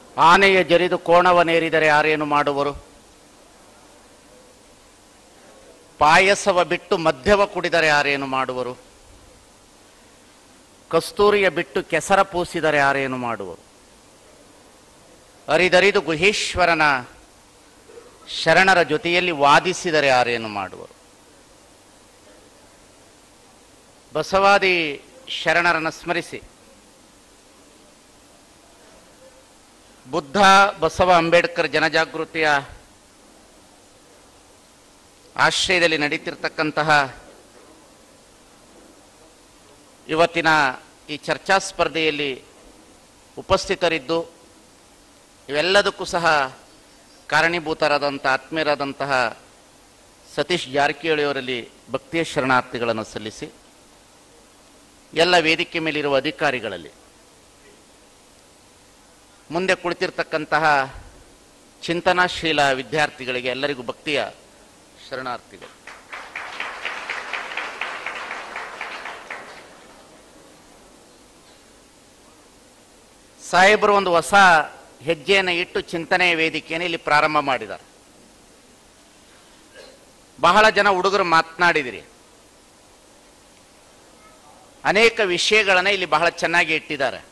ಆನೆಯ ಜರಿದು ಕೋಣವನೇರಿದರೆ ಯಾರೇನು ಮಾಡುವರು ಪಾಯಸವ ಬಿಟ್ಟು ಮದ್ಯವ ಕುಡಿದರೆ ಯಾರೇನು ಮಾಡುವರು ಕಸ್ತೂರಿಯ ಬಿಟ್ಟು ಕೆಸರ ಪೂಸಿದರೆ ಯಾರೇನು ಮಾಡುವರು ಅರಿದರಿದು ಗುಹೇಶ್ವರನ ಶರಣರ ಜೊತೆಯಲ್ಲಿ ವಾದಿಸಿದರೆ ಯಾರೇನು ಮಾಡುವರು ಬಸವಾದಿ ಶರಣರನ್ನು ಸ್ಮರಿಸಿ ಬುದ್ಧ ಬಸವ ಅಂಬೇಡ್ಕರ್ ಜನಜಾಗೃತಿಯ ಆಶ್ರಯದಲ್ಲಿ ನಡೀತಿರ್ತಕ್ಕಂತಹ ಇವತ್ತಿನ ಈ ಚರ್ಚಾ ಸ್ಪರ್ಧೆಯಲ್ಲಿ ಉಪಸ್ಥಿತರಿದ್ದು ಇವೆಲ್ಲದಕ್ಕೂ ಸಹ ಕಾರಣೀಭೂತರಾದಂಥ ಆತ್ಮೀಯರಾದಂತಹ ಸತೀಶ್ ಜಾರಕಿಹೊಳಿಯವರಲ್ಲಿ ಭಕ್ತಿಯ ಶರಣಾರ್ಥಿಗಳನ್ನು ಸಲ್ಲಿಸಿ ಎಲ್ಲ ವೇದಿಕೆ ಮೇಲಿರುವ ಅಧಿಕಾರಿಗಳಲ್ಲಿ ಮುಂದೆ ಕುಳಿತಿರ್ತಕ್ಕಂತಹ ಚಿಂತನಾಶೀಲ ವಿದ್ಯಾರ್ಥಿಗಳಿಗೆ ಎಲ್ಲರಿಗೂ ಭಕ್ತಿಯ ಶರಣಾರ್ಥಿಗಳು ಸಾಹೇಬರು ಒಂದು ಹೊಸ ಹೆಜ್ಜೆಯನ್ನು ಇಟ್ಟು ಚಿಂತನೆಯ ವೇದಿಕೆಯನ್ನು ಇಲ್ಲಿ ಪ್ರಾರಂಭ ಮಾಡಿದ್ದಾರೆ ಬಹಳ ಜನ ಹುಡುಗರು ಮಾತನಾಡಿದಿರಿ ಅನೇಕ ವಿಷಯಗಳನ್ನು ಇಲ್ಲಿ ಬಹಳ ಚೆನ್ನಾಗಿ ಇಟ್ಟಿದ್ದಾರೆ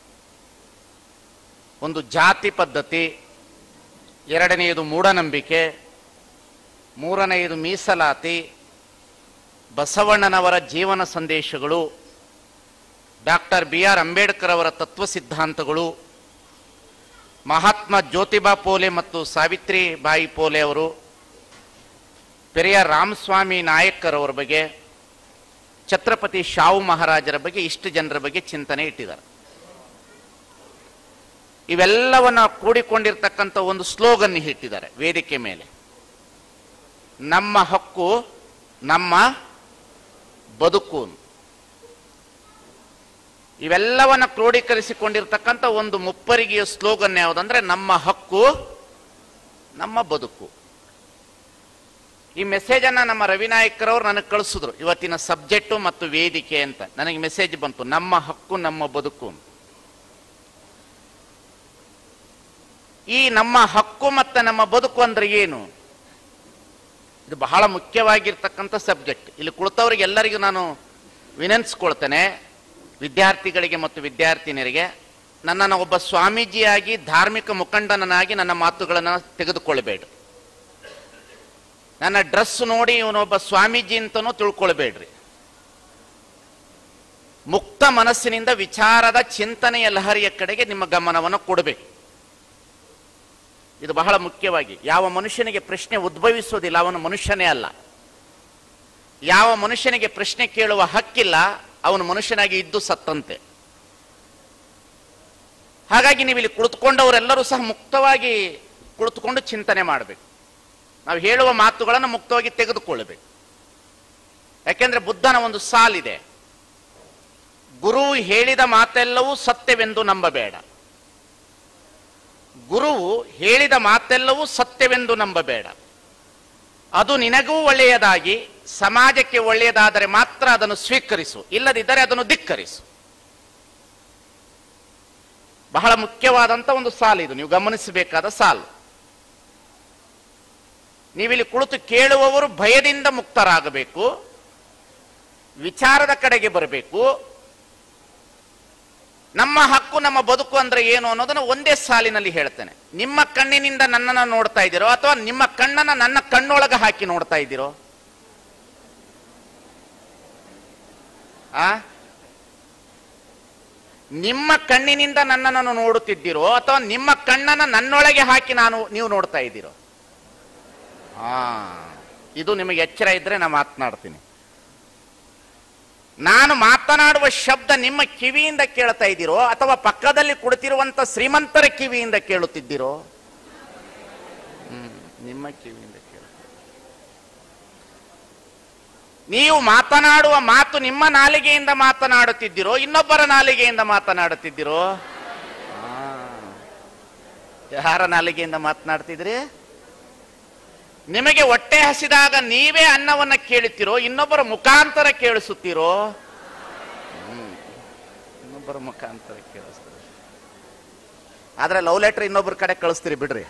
ಒಂದು ಜಾತಿ ಪದ್ಧತಿ ಎರಡನೆಯದು ಮೂಢನಂಬಿಕೆ ಮೂರನೆಯದು ಮೀಸಲಾತಿ ಬಸವಣ್ಣನವರ ಜೀವನ ಸಂದೇಶಗಳು ಡಾಕ್ಟರ್ ಬಿ ಆರ್ ಅಂಬೇಡ್ಕರ್ ಅವರ ತತ್ವ ಸಿದ್ಧಾಂತಗಳು ಮಹಾತ್ಮ ಜ್ಯೋತಿಬಾ ಪೋಲೆ ಮತ್ತು ಸಾವಿತ್ರಿ ಬಾಯಿ ಪೋಲೆ ಅವರು ಪೆರಿಯ ರಾಮಸ್ವಾಮಿ ನಾಯಕರ್ ಅವರ ಬಗ್ಗೆ ಛತ್ರಪತಿ ಶಾಹು ಮಹಾರಾಜರ ಬಗ್ಗೆ ಇಷ್ಟು ಜನರ ಬಗ್ಗೆ ಚಿಂತನೆ ಇಟ್ಟಿದ್ದಾರೆ ಇವೆಲ್ಲವನ್ನ ಕೂಡಿಕೊಂಡಿರ್ತಕ್ಕಂಥ ಒಂದು ಸ್ಲೋಗನ್ ಇಟ್ಟಿದ್ದಾರೆ ವೇದಿಕೆ ಮೇಲೆ ನಮ್ಮ ಹಕ್ಕು ನಮ್ಮ ಬದುಕು ಇವೆಲ್ಲವನ್ನ ಕ್ರೋಢೀಕರಿಸಿಕೊಂಡಿರ್ತಕ್ಕಂಥ ಒಂದು ಮುಪ್ಪರಿಗೆಯ ಸ್ಲೋಗನ್ ಯಾವುದಂದ್ರೆ ನಮ್ಮ ಹಕ್ಕು ನಮ್ಮ ಬದುಕು ಈ ಮೆಸೇಜ್ ಅನ್ನ ನಮ್ಮ ರವಿನಾಯಕರವ್ರು ನನಗೆ ಕಳಿಸಿದ್ರು ಇವತ್ತಿನ ಸಬ್ಜೆಕ್ಟು ಮತ್ತು ವೇದಿಕೆ ಅಂತ ನನಗೆ ಮೆಸೇಜ್ ಬಂತು ನಮ್ಮ ಹಕ್ಕು ನಮ್ಮ ಬದುಕು ಈ ನಮ್ಮ ಹಕ್ಕು ಮತ್ತು ನಮ್ಮ ಬದುಕು ಅಂದ್ರೆ ಏನು ಇದು ಬಹಳ ಮುಖ್ಯವಾಗಿರ್ತಕ್ಕಂಥ ಸಬ್ಜೆಕ್ಟ್ ಇಲ್ಲಿ ಕುಳಿತವರಿಗೆ ಎಲ್ಲರಿಗೂ ನಾನು ವಿನಂತಿಸ್ಕೊಳ್ತೇನೆ ವಿದ್ಯಾರ್ಥಿಗಳಿಗೆ ಮತ್ತು ವಿದ್ಯಾರ್ಥಿನಿಯರಿಗೆ ನನ್ನನ್ನು ಒಬ್ಬ ಸ್ವಾಮೀಜಿಯಾಗಿ ಧಾರ್ಮಿಕ ಮುಖಂಡನನ್ನಾಗಿ ನನ್ನ ಮಾತುಗಳನ್ನು ತೆಗೆದುಕೊಳ್ಳಬೇಡಿ ನನ್ನ ಡ್ರೆಸ್ ನೋಡಿ ಇವನೊಬ್ಬ ಸ್ವಾಮೀಜಿ ಅಂತನೂ ತಿಳ್ಕೊಳ್ಬೇಡ್ರಿ ಮುಕ್ತ ಮನಸ್ಸಿನಿಂದ ವಿಚಾರದ ಚಿಂತನೆಯ ಲಹರಿಯ ಕಡೆಗೆ ನಿಮ್ಮ ಗಮನವನ್ನು ಕೊಡಬೇಕು ಇದು ಬಹಳ ಮುಖ್ಯವಾಗಿ ಯಾವ ಮನುಷ್ಯನಿಗೆ ಪ್ರಶ್ನೆ ಉದ್ಭವಿಸುವುದಿಲ್ಲ ಅವನು ಮನುಷ್ಯನೇ ಅಲ್ಲ ಯಾವ ಮನುಷ್ಯನಿಗೆ ಪ್ರಶ್ನೆ ಕೇಳುವ ಹಕ್ಕಿಲ್ಲ ಅವನು ಮನುಷ್ಯನಾಗಿ ಇದ್ದು ಸತ್ತಂತೆ ಹಾಗಾಗಿ ನೀವು ಇಲ್ಲಿ ಕುಳಿತುಕೊಂಡವರೆಲ್ಲರೂ ಸಹ ಮುಕ್ತವಾಗಿ ಕುಳಿತುಕೊಂಡು ಚಿಂತನೆ ಮಾಡಬೇಕು ನಾವು ಹೇಳುವ ಮಾತುಗಳನ್ನು ಮುಕ್ತವಾಗಿ ತೆಗೆದುಕೊಳ್ಳಬೇಕು ಯಾಕೆಂದ್ರೆ ಬುದ್ಧನ ಒಂದು ಸಾಲಿದೆ ಗುರು ಹೇಳಿದ ಮಾತೆಲ್ಲವೂ ಸತ್ಯವೆಂದು ನಂಬಬೇಡ ಗುರುವು ಹೇಳಿದ ಮಾತೆಲ್ಲವೂ ಸತ್ಯವೆಂದು ನಂಬಬೇಡ ಅದು ನಿನಗೂ ಒಳ್ಳೆಯದಾಗಿ ಸಮಾಜಕ್ಕೆ ಒಳ್ಳೆಯದಾದರೆ ಮಾತ್ರ ಅದನ್ನು ಸ್ವೀಕರಿಸು ಇಲ್ಲದಿದ್ದರೆ ಅದನ್ನು ಧಿಕ್ಕರಿಸು ಬಹಳ ಮುಖ್ಯವಾದಂತ ಒಂದು ಸಾಲು ಇದು ನೀವು ಗಮನಿಸಬೇಕಾದ ಸಾಲು ನೀವಿಲ್ಲಿ ಕುಳಿತು ಕೇಳುವವರು ಭಯದಿಂದ ಮುಕ್ತರಾಗಬೇಕು ವಿಚಾರದ ಕಡೆಗೆ ಬರಬೇಕು ನಮ್ಮ ಹಕ್ಕು ನಮ್ಮ ಬದುಕು ಅಂದ್ರೆ ಏನು ಅನ್ನೋದನ್ನು ಒಂದೇ ಸಾಲಿನಲ್ಲಿ ಹೇಳ್ತೇನೆ ನಿಮ್ಮ ಕಣ್ಣಿನಿಂದ ನನ್ನನ್ನು ನೋಡ್ತಾ ಇದ್ದೀರೋ ಅಥವಾ ನಿಮ್ಮ ಕಣ್ಣನ್ನ ನನ್ನ ಕಣ್ಣೊಳಗೆ ಹಾಕಿ ನೋಡ್ತಾ ಇದ್ದೀರೋ ಆ ನಿಮ್ಮ ಕಣ್ಣಿನಿಂದ ನನ್ನನ್ನು ನೋಡುತ್ತಿದ್ದೀರೋ ಅಥವಾ ನಿಮ್ಮ ಕಣ್ಣನ್ನ ನನ್ನೊಳಗೆ ಹಾಕಿ ನಾನು ನೀವು ನೋಡ್ತಾ ಇದ್ದೀರೋ ಆ ಇದು ನಿಮಗೆ ಎಚ್ಚರ ಇದ್ರೆ ನಾನು ಮಾತನಾಡ್ತೀನಿ ನಾನು ಮಾತನಾಡುವ ಶಬ್ದ ನಿಮ್ಮ ಕಿವಿಯಿಂದ ಕೇಳ್ತಾ ಇದ್ದೀರೋ ಅಥವಾ ಪಕ್ಕದಲ್ಲಿ ಕುಳಿತಿರುವಂತ ಶ್ರೀಮಂತರ ಕಿವಿಯಿಂದ ಕೇಳುತ್ತಿದ್ದೀರೋ ಹ್ಮ್ ನಿಮ್ಮ ಕಿವಿಯಿಂದ ಕೇಳ ನೀವು ಮಾತನಾಡುವ ಮಾತು ನಿಮ್ಮ ನಾಲಿಗೆಯಿಂದ ಮಾತನಾಡುತ್ತಿದ್ದೀರೋ ಇನ್ನೊಬ್ಬರ ನಾಲಿಗೆಯಿಂದ ಮಾತನಾಡುತ್ತಿದ್ದೀರೋ ಆ. ಯಾರ ನಾಲಿಗೆಯಿಂದ ಮಾತನಾಡ್ತಿದ್ರಿ ನಿಮಗೆ ಹೊಟ್ಟೆ ಹಸಿದಾಗ ನೀವೇ ಅನ್ನವನ್ನ ಕೇಳುತ್ತೀರೋ ಇನ್ನೊಬ್ಬರ ಮುಖಾಂತರ ಕೇಳಿಸುತ್ತೀರೋ ಹ್ಮ್. ಇನ್ನೊಬ್ಬರ ಮುಖಾಂತರ ಕೇಳಿಸ್ತಾರೆ ಆದ್ರೆ ಲವ್ ಲೆಟರ್ ಇನ್ನೊಬ್ರ ಕಡೆ ಕಳಿಸ್ತೀರಿ ಬಿಡ್ರಿ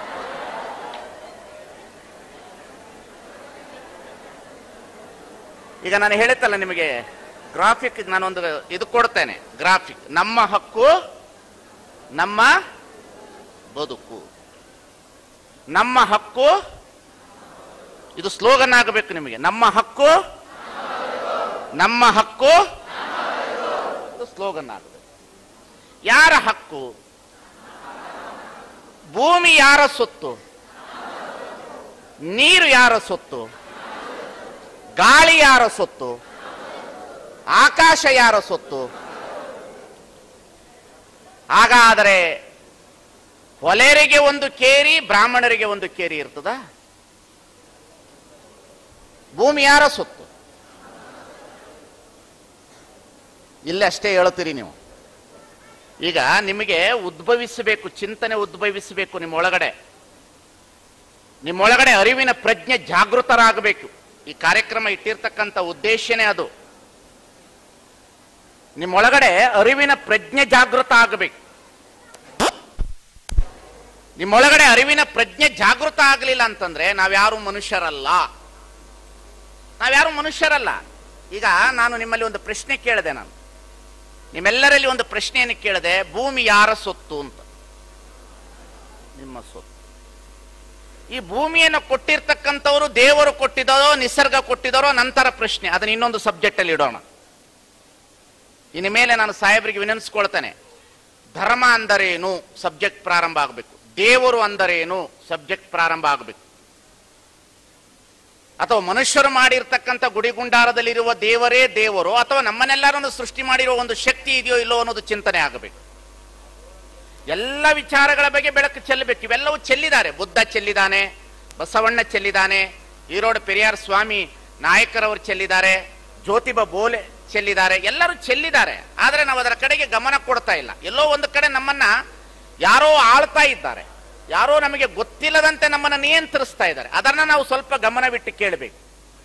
ಈಗ ನಾನು ಹೇಳಿತ್ತಲ್ಲ ನಿಮಗೆ ಗ್ರಾಫಿಕ್ ನಾನೊಂದು ಇದು ಕೊಡ್ತೇನೆ ಗ್ರಾಫಿಕ್ ನಮ್ಮ ಹಕ್ಕು ನಮ್ಮ ಬದುಕು ನಮ್ಮ ಹಕ್ಕು ಇದು ಸ್ಲೋಗನ್ ಆಗಬೇಕು ನಿಮಗೆ ನಮ್ಮ ಹಕ್ಕು ನಮ್ಮ ಹಕ್ಕು ಇದು ಸ್ಲೋಗನ್ ಆಗಬೇಕು ಯಾರ ಹಕ್ಕು ಭೂಮಿ ಯಾರ ಸೊತ್ತು ನೀರು ಯಾರ ಸೊತ್ತು ಗಾಳಿ ಯಾರ ಸೊತ್ತು ಆಕಾಶ ಯಾರ ಸೊತ್ತು ಹಾಗಾದರೆ ಹೊಲೆರಿಗೆ ಒಂದು ಕೇರಿ ಬ್ರಾಹ್ಮಣರಿಗೆ ಒಂದು ಕೇರಿ ಇರ್ತದ ಭೂಮಿ ಯಾರ ಸೊತ್ತು ಇಲ್ಲೇ ಅಷ್ಟೇ ಹೇಳ್ತೀರಿ ನೀವು ಈಗ ನಿಮಗೆ ಉದ್ಭವಿಸಬೇಕು ಚಿಂತನೆ ಉದ್ಭವಿಸಬೇಕು ನಿಮ್ಮ ಒಳಗಡೆ ನಿಮ್ಮೊಳಗಡೆ ಅರಿವಿನ ಪ್ರಜ್ಞೆ ಜಾಗೃತರಾಗಬೇಕು ಈ ಕಾರ್ಯಕ್ರಮ ಇಟ್ಟಿರ್ತಕ್ಕಂಥ ಉದ್ದೇಶನೇ ಅದು ನಿಮ್ಮೊಳಗಡೆ ಅರಿವಿನ ಪ್ರಜ್ಞೆ ಜಾಗೃತ ಆಗಬೇಕು ನಿಮ್ಮೊಳಗಡೆ ಅರಿವಿನ ಪ್ರಜ್ಞೆ ಜಾಗೃತ ಆಗಲಿಲ್ಲ ಅಂತಂದ್ರೆ ನಾವ್ಯಾರು ಮನುಷ್ಯರಲ್ಲ ನಾವ್ಯಾರು ಮನುಷ್ಯರಲ್ಲ ಈಗ ನಾನು ನಿಮ್ಮಲ್ಲಿ ಒಂದು ಪ್ರಶ್ನೆ ಕೇಳಿದೆ ನಾನು ನಿಮ್ಮೆಲ್ಲರಲ್ಲಿ ಒಂದು ಪ್ರಶ್ನೆಯನ್ನು ಕೇಳಿದೆ ಭೂಮಿ ಯಾರ ಸೊತ್ತು ಅಂತ ನಿಮ್ಮ ಸೊತ್ತು ಈ ಭೂಮಿಯನ್ನು ಕೊಟ್ಟಿರ್ತಕ್ಕಂಥವರು ದೇವರು ಕೊಟ್ಟಿದ್ದಾರೋ ನಿಸರ್ಗ ಕೊಟ್ಟಿದ್ದಾರೋ ನಂತರ ಪ್ರಶ್ನೆ ಅದನ್ನ ಇನ್ನೊಂದು ಸಬ್ಜೆಕ್ಟ್ ಅಲ್ಲಿ ಇಡೋಣ ಇನ್ನು ಮೇಲೆ ನಾನು ಸಾಹೇಬರಿಗೆ ವಿನಂತಿಸ್ಕೊಳ್ತೇನೆ ಧರ್ಮ ಅಂದರೇನು ಸಬ್ಜೆಕ್ಟ್ ಪ್ರಾರಂಭ ಆಗಬೇಕು ದೇವರು ಅಂದರೇನು ಸಬ್ಜೆಕ್ಟ್ ಪ್ರಾರಂಭ ಆಗಬೇಕು ಅಥವಾ ಮನುಷ್ಯರು ಮಾಡಿರ್ತಕ್ಕಂಥ ಗುಡಿಗುಂಡಾರದಲ್ಲಿರುವ ದೇವರೇ ದೇವರು ಅಥವಾ ನಮ್ಮನ್ನೆಲ್ಲರನ್ನು ಸೃಷ್ಟಿ ಮಾಡಿರುವ ಒಂದು ಶಕ್ತಿ ಇದೆಯೋ ಇಲ್ಲೋ ಅನ್ನೋದು ಚಿಂತನೆ ಆಗಬೇಕು ಎಲ್ಲ ವಿಚಾರಗಳ ಬಗ್ಗೆ ಬೆಳಕು ಚೆಲ್ಲಬೇಕು ಇವೆಲ್ಲವೂ ಚೆಲ್ಲಿದ್ದಾರೆ ಬುದ್ಧ ಚೆಲ್ಲಿದ್ದಾನೆ ಬಸವಣ್ಣ ಚೆಲ್ಲಿದ್ದಾನೆ ಈರೋಡ್ ಪೆರಿಯಾರ್ ಸ್ವಾಮಿ ನಾಯಕರವರು ಚೆಲ್ಲಿದ್ದಾರೆ ಜ್ಯೋತಿಬಾ ಬೋಲೆ ಚೆಲ್ಲಿದ್ದಾರೆ ಎಲ್ಲರೂ ಚೆಲ್ಲಿದ್ದಾರೆ ಆದರೆ ನಾವು ಅದರ ಕಡೆಗೆ ಗಮನ ಕೊಡ್ತಾ ಇಲ್ಲ ಎಲ್ಲೋ ಒಂದು ಕಡೆ ನಮ್ಮನ್ನ ಯಾರೋ ಆಳ್ತಾ ಇದ್ದಾರೆ ಯಾರೋ ನಮಗೆ ಗೊತ್ತಿಲ್ಲದಂತೆ ನಮ್ಮನ್ನ ನಿಯಂತ್ರಿಸ್ತಾ ಇದ್ದಾರೆ ಅದನ್ನ ನಾವು ಸ್ವಲ್ಪ ಗಮನವಿಟ್ಟು ಕೇಳಬೇಕು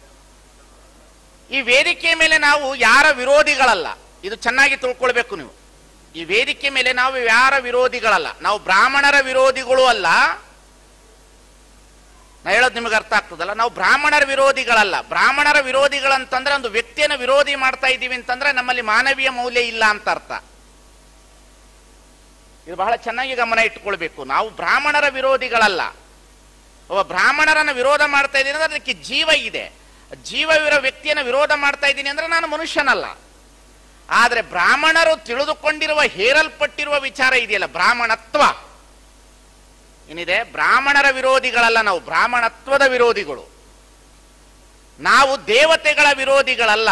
ಈ ವೇದಿಕೆಯ ಮೇಲೆ ನಾವು ಯಾರ ವಿರೋಧಿಗಳಲ್ಲ ಇದು ಚೆನ್ನಾಗಿ ತಿಳ್ಕೊಳ್ಬೇಕು ನೀವು ಈ ವೇದಿಕೆ ಮೇಲೆ ನಾವು ಯಾರ ವಿರೋಧಿಗಳಲ್ಲ ನಾವು ಬ್ರಾಹ್ಮಣರ ವಿರೋಧಿಗಳು ಅಲ್ಲ ನಾ ಹೇಳೋದು ನಿಮಗೆ ಅರ್ಥ ಆಗ್ತದಲ್ಲ ನಾವು ಬ್ರಾಹ್ಮಣರ ವಿರೋಧಿಗಳಲ್ಲ ಬ್ರಾಹ್ಮಣರ ವಿರೋಧಿಗಳಂತಂದ್ರೆ ಒಂದು ವ್ಯಕ್ತಿಯನ್ನು ವಿರೋಧಿ ಮಾಡ್ತಾ ಇದ್ದೀವಿ ಅಂತಂದ್ರೆ ನಮ್ಮಲ್ಲಿ ಮಾನವೀಯ ಮೌಲ್ಯ ಇಲ್ಲ ಅಂತ ಅರ್ಥ ಇದು ಬಹಳ ಚೆನ್ನಾಗಿ ಗಮನ ಇಟ್ಕೊಳ್ಬೇಕು ನಾವು ಬ್ರಾಹ್ಮಣರ ವಿರೋಧಿಗಳಲ್ಲ ಒಬ್ಬ ಬ್ರಾಹ್ಮಣರನ್ನ ವಿರೋಧ ಮಾಡ್ತಾ ಇದ್ದೀನಿ ಅಂದ್ರೆ ಅದಕ್ಕೆ ಜೀವ ಇದೆ ಜೀವವಿರೋ ವ್ಯಕ್ತಿಯನ್ನು ವಿರೋಧ ಮಾಡ್ತಾ ಇದ್ದೀನಿ ಅಂದ್ರೆ ನಾನು ಮನುಷ್ಯನಲ್ಲ ಆದ್ರೆ ಬ್ರಾಹ್ಮಣರು ತಿಳಿದುಕೊಂಡಿರುವ ಹೇರಲ್ಪಟ್ಟಿರುವ ವಿಚಾರ ಇದೆಯಲ್ಲ ಬ್ರಾಹ್ಮಣತ್ವ ಏನಿದೆ ಬ್ರಾಹ್ಮಣರ ವಿರೋಧಿಗಳಲ್ಲ ನಾವು ಬ್ರಾಹ್ಮಣತ್ವದ ವಿರೋಧಿಗಳು ನಾವು ದೇವತೆಗಳ ವಿರೋಧಿಗಳಲ್ಲ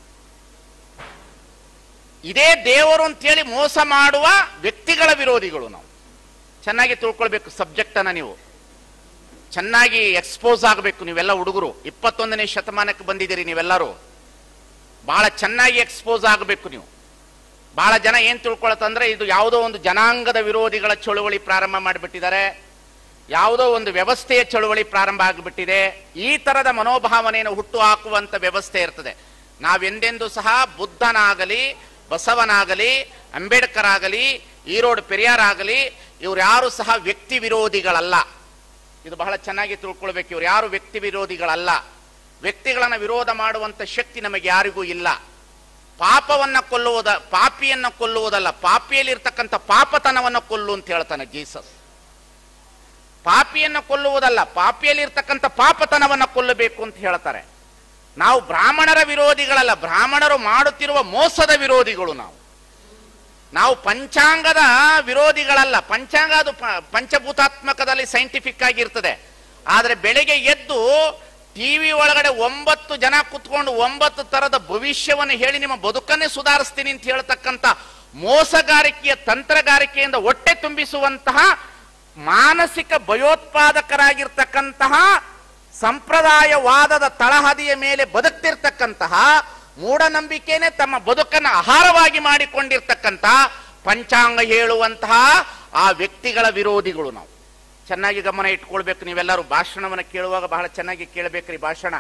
ಇದೇ ದೇವರು ಅಂತೇಳಿ ಮೋಸ ಮಾಡುವ ವ್ಯಕ್ತಿಗಳ ವಿರೋಧಿಗಳು ನಾವು ಚೆನ್ನಾಗಿ ತಿಳ್ಕೊಳ್ಬೇಕು ಸಬ್ಜೆಕ್ಟ್ ಅನ್ನ ನೀವು ಚೆನ್ನಾಗಿ ಎಕ್ಸ್ಪೋಸ್ ಆಗಬೇಕು ನೀವೆಲ್ಲ ಹುಡುಗರು ಇಪ್ಪತ್ತೊಂದನೇ ಶತಮಾನಕ್ಕೆ ಬಂದಿದ್ದೀರಿ ನೀವೆಲ್ಲರೂ ಬಹಳ ಚೆನ್ನಾಗಿ ಎಕ್ಸ್ಪೋಸ್ ಆಗಬೇಕು ನೀವು ಬಹಳ ಜನ ಏನ್ ತಿಳ್ಕೊಳತ್ತಂದ್ರೆ ಇದು ಯಾವುದೋ ಒಂದು ಜನಾಂಗದ ವಿರೋಧಿಗಳ ಚಳುವಳಿ ಪ್ರಾರಂಭ ಮಾಡಿಬಿಟ್ಟಿದ್ದಾರೆ ಯಾವುದೋ ಒಂದು ವ್ಯವಸ್ಥೆಯ ಚಳುವಳಿ ಪ್ರಾರಂಭ ಆಗಿಬಿಟ್ಟಿದೆ ಈ ತರದ ಮನೋಭಾವನೆಯನ್ನು ಹುಟ್ಟು ಹಾಕುವಂತ ವ್ಯವಸ್ಥೆ ಇರ್ತದೆ ನಾವೆಂದೆಂದೂ ಸಹ ಬುದ್ಧನಾಗಲಿ ಬಸವನಾಗಲಿ ಅಂಬೇಡ್ಕರ್ ಆಗಲಿ ಈರೋಡ್ ಪೆರಿಯಾರ್ ಆಗಲಿ ಇವ್ರು ಯಾರು ಸಹ ವ್ಯಕ್ತಿ ವಿರೋಧಿಗಳಲ್ಲ ಇದು ಬಹಳ ಚೆನ್ನಾಗಿ ತಿಳ್ಕೊಳ್ಬೇಕು ಇವ್ರು ಯಾರು ವ್ಯಕ್ತಿ ವಿರೋಧಿಗಳಲ್ಲ ವ್ಯಕ್ತಿಗಳನ್ನ ವಿರೋಧ ಮಾಡುವಂತ ಶಕ್ತಿ ನಮಗೆ ಯಾರಿಗೂ ಇಲ್ಲ ಪಾಪವನ್ನ ಕೊಲ್ಲುವುದ ಪಾಪಿಯನ್ನ ಕೊಲ್ಲುವುದಲ್ಲ ಪಾಪಿಯಲ್ಲಿ ಇರ್ತಕ್ಕಂಥ ಪಾಪತನವನ್ನ ಕೊಲ್ಲು ಅಂತ ಹೇಳ್ತಾನೆ ಜೀಸಸ್ ಪಾಪಿಯನ್ನ ಕೊಲ್ಲುವುದಲ್ಲ ಪಾಪಿಯಲ್ಲಿ ಇರ್ತಕ್ಕಂಥ ಪಾಪತನವನ್ನ ಕೊಲ್ಲಬೇಕು ಅಂತ ಹೇಳ್ತಾರೆ ನಾವು ಬ್ರಾಹ್ಮಣರ ವಿರೋಧಿಗಳಲ್ಲ ಬ್ರಾಹ್ಮಣರು ಮಾಡುತ್ತಿರುವ ಮೋಸದ ವಿರೋಧಿಗಳು ನಾವು ನಾವು ಪಂಚಾಂಗದ ವಿರೋಧಿಗಳಲ್ಲ ಪಂಚಾಂಗ ಅದು ಪ- ಪಂಚಭೂತಾತ್ಮಕದಲ್ಲಿ ಸೈಂಟಿಫಿಕ್ ಆಗಿರ್ತದೆ ಆದ್ರೆ ಬೆಳಿಗ್ಗೆ ಎದ್ದು ಟಿವಿ ಒಳಗಡೆ ಒಂಬತ್ತು ಜನ ಕುತ್ಕೊಂಡು ಒಂಬತ್ತು ತರದ ಭವಿಷ್ಯವನ್ನು ಹೇಳಿ ನಿಮ್ಮ ಬದುಕನ್ನೇ ಸುಧಾರಿಸ್ತೀನಿ ಅಂತ ಹೇಳ್ತಕ್ಕಂಥ ಮೋಸಗಾರಿಕೆಯ ತಂತ್ರಗಾರಿಕೆಯಿಂದ ಹೊಟ್ಟೆ ತುಂಬಿಸುವಂತಹ ಮಾನಸಿಕ ಭಯೋತ್ಪಾದಕರಾಗಿರ್ತಕ್ಕಂತಹ ಸಂಪ್ರದಾಯವಾದದ ತಳಹದಿಯ ಮೇಲೆ ಬದುಕ್ತಿರ್ತಕ್ಕಂತಹ ಮೂಢನಂಬಿಕೆನೆ ತಮ್ಮ ಬದುಕನ್ನು ಆಹಾರವಾಗಿ ಮಾಡಿಕೊಂಡಿರ್ತಕ್ಕಂಥ ಪಂಚಾಂಗ ಹೇಳುವಂತಹ ಆ ವ್ಯಕ್ತಿಗಳ ವಿರೋಧಿಗಳು ನಾವು ಚೆನ್ನಾಗಿ ಗಮನ ಇಟ್ಕೊಳ್ಬೇಕು ನೀವೆಲ್ಲರೂ ಭಾಷಣವನ್ನು ಕೇಳುವಾಗ ಬಹಳ ಚೆನ್ನಾಗಿ ಕೇಳಬೇಕ್ರಿ ಭಾಷಣ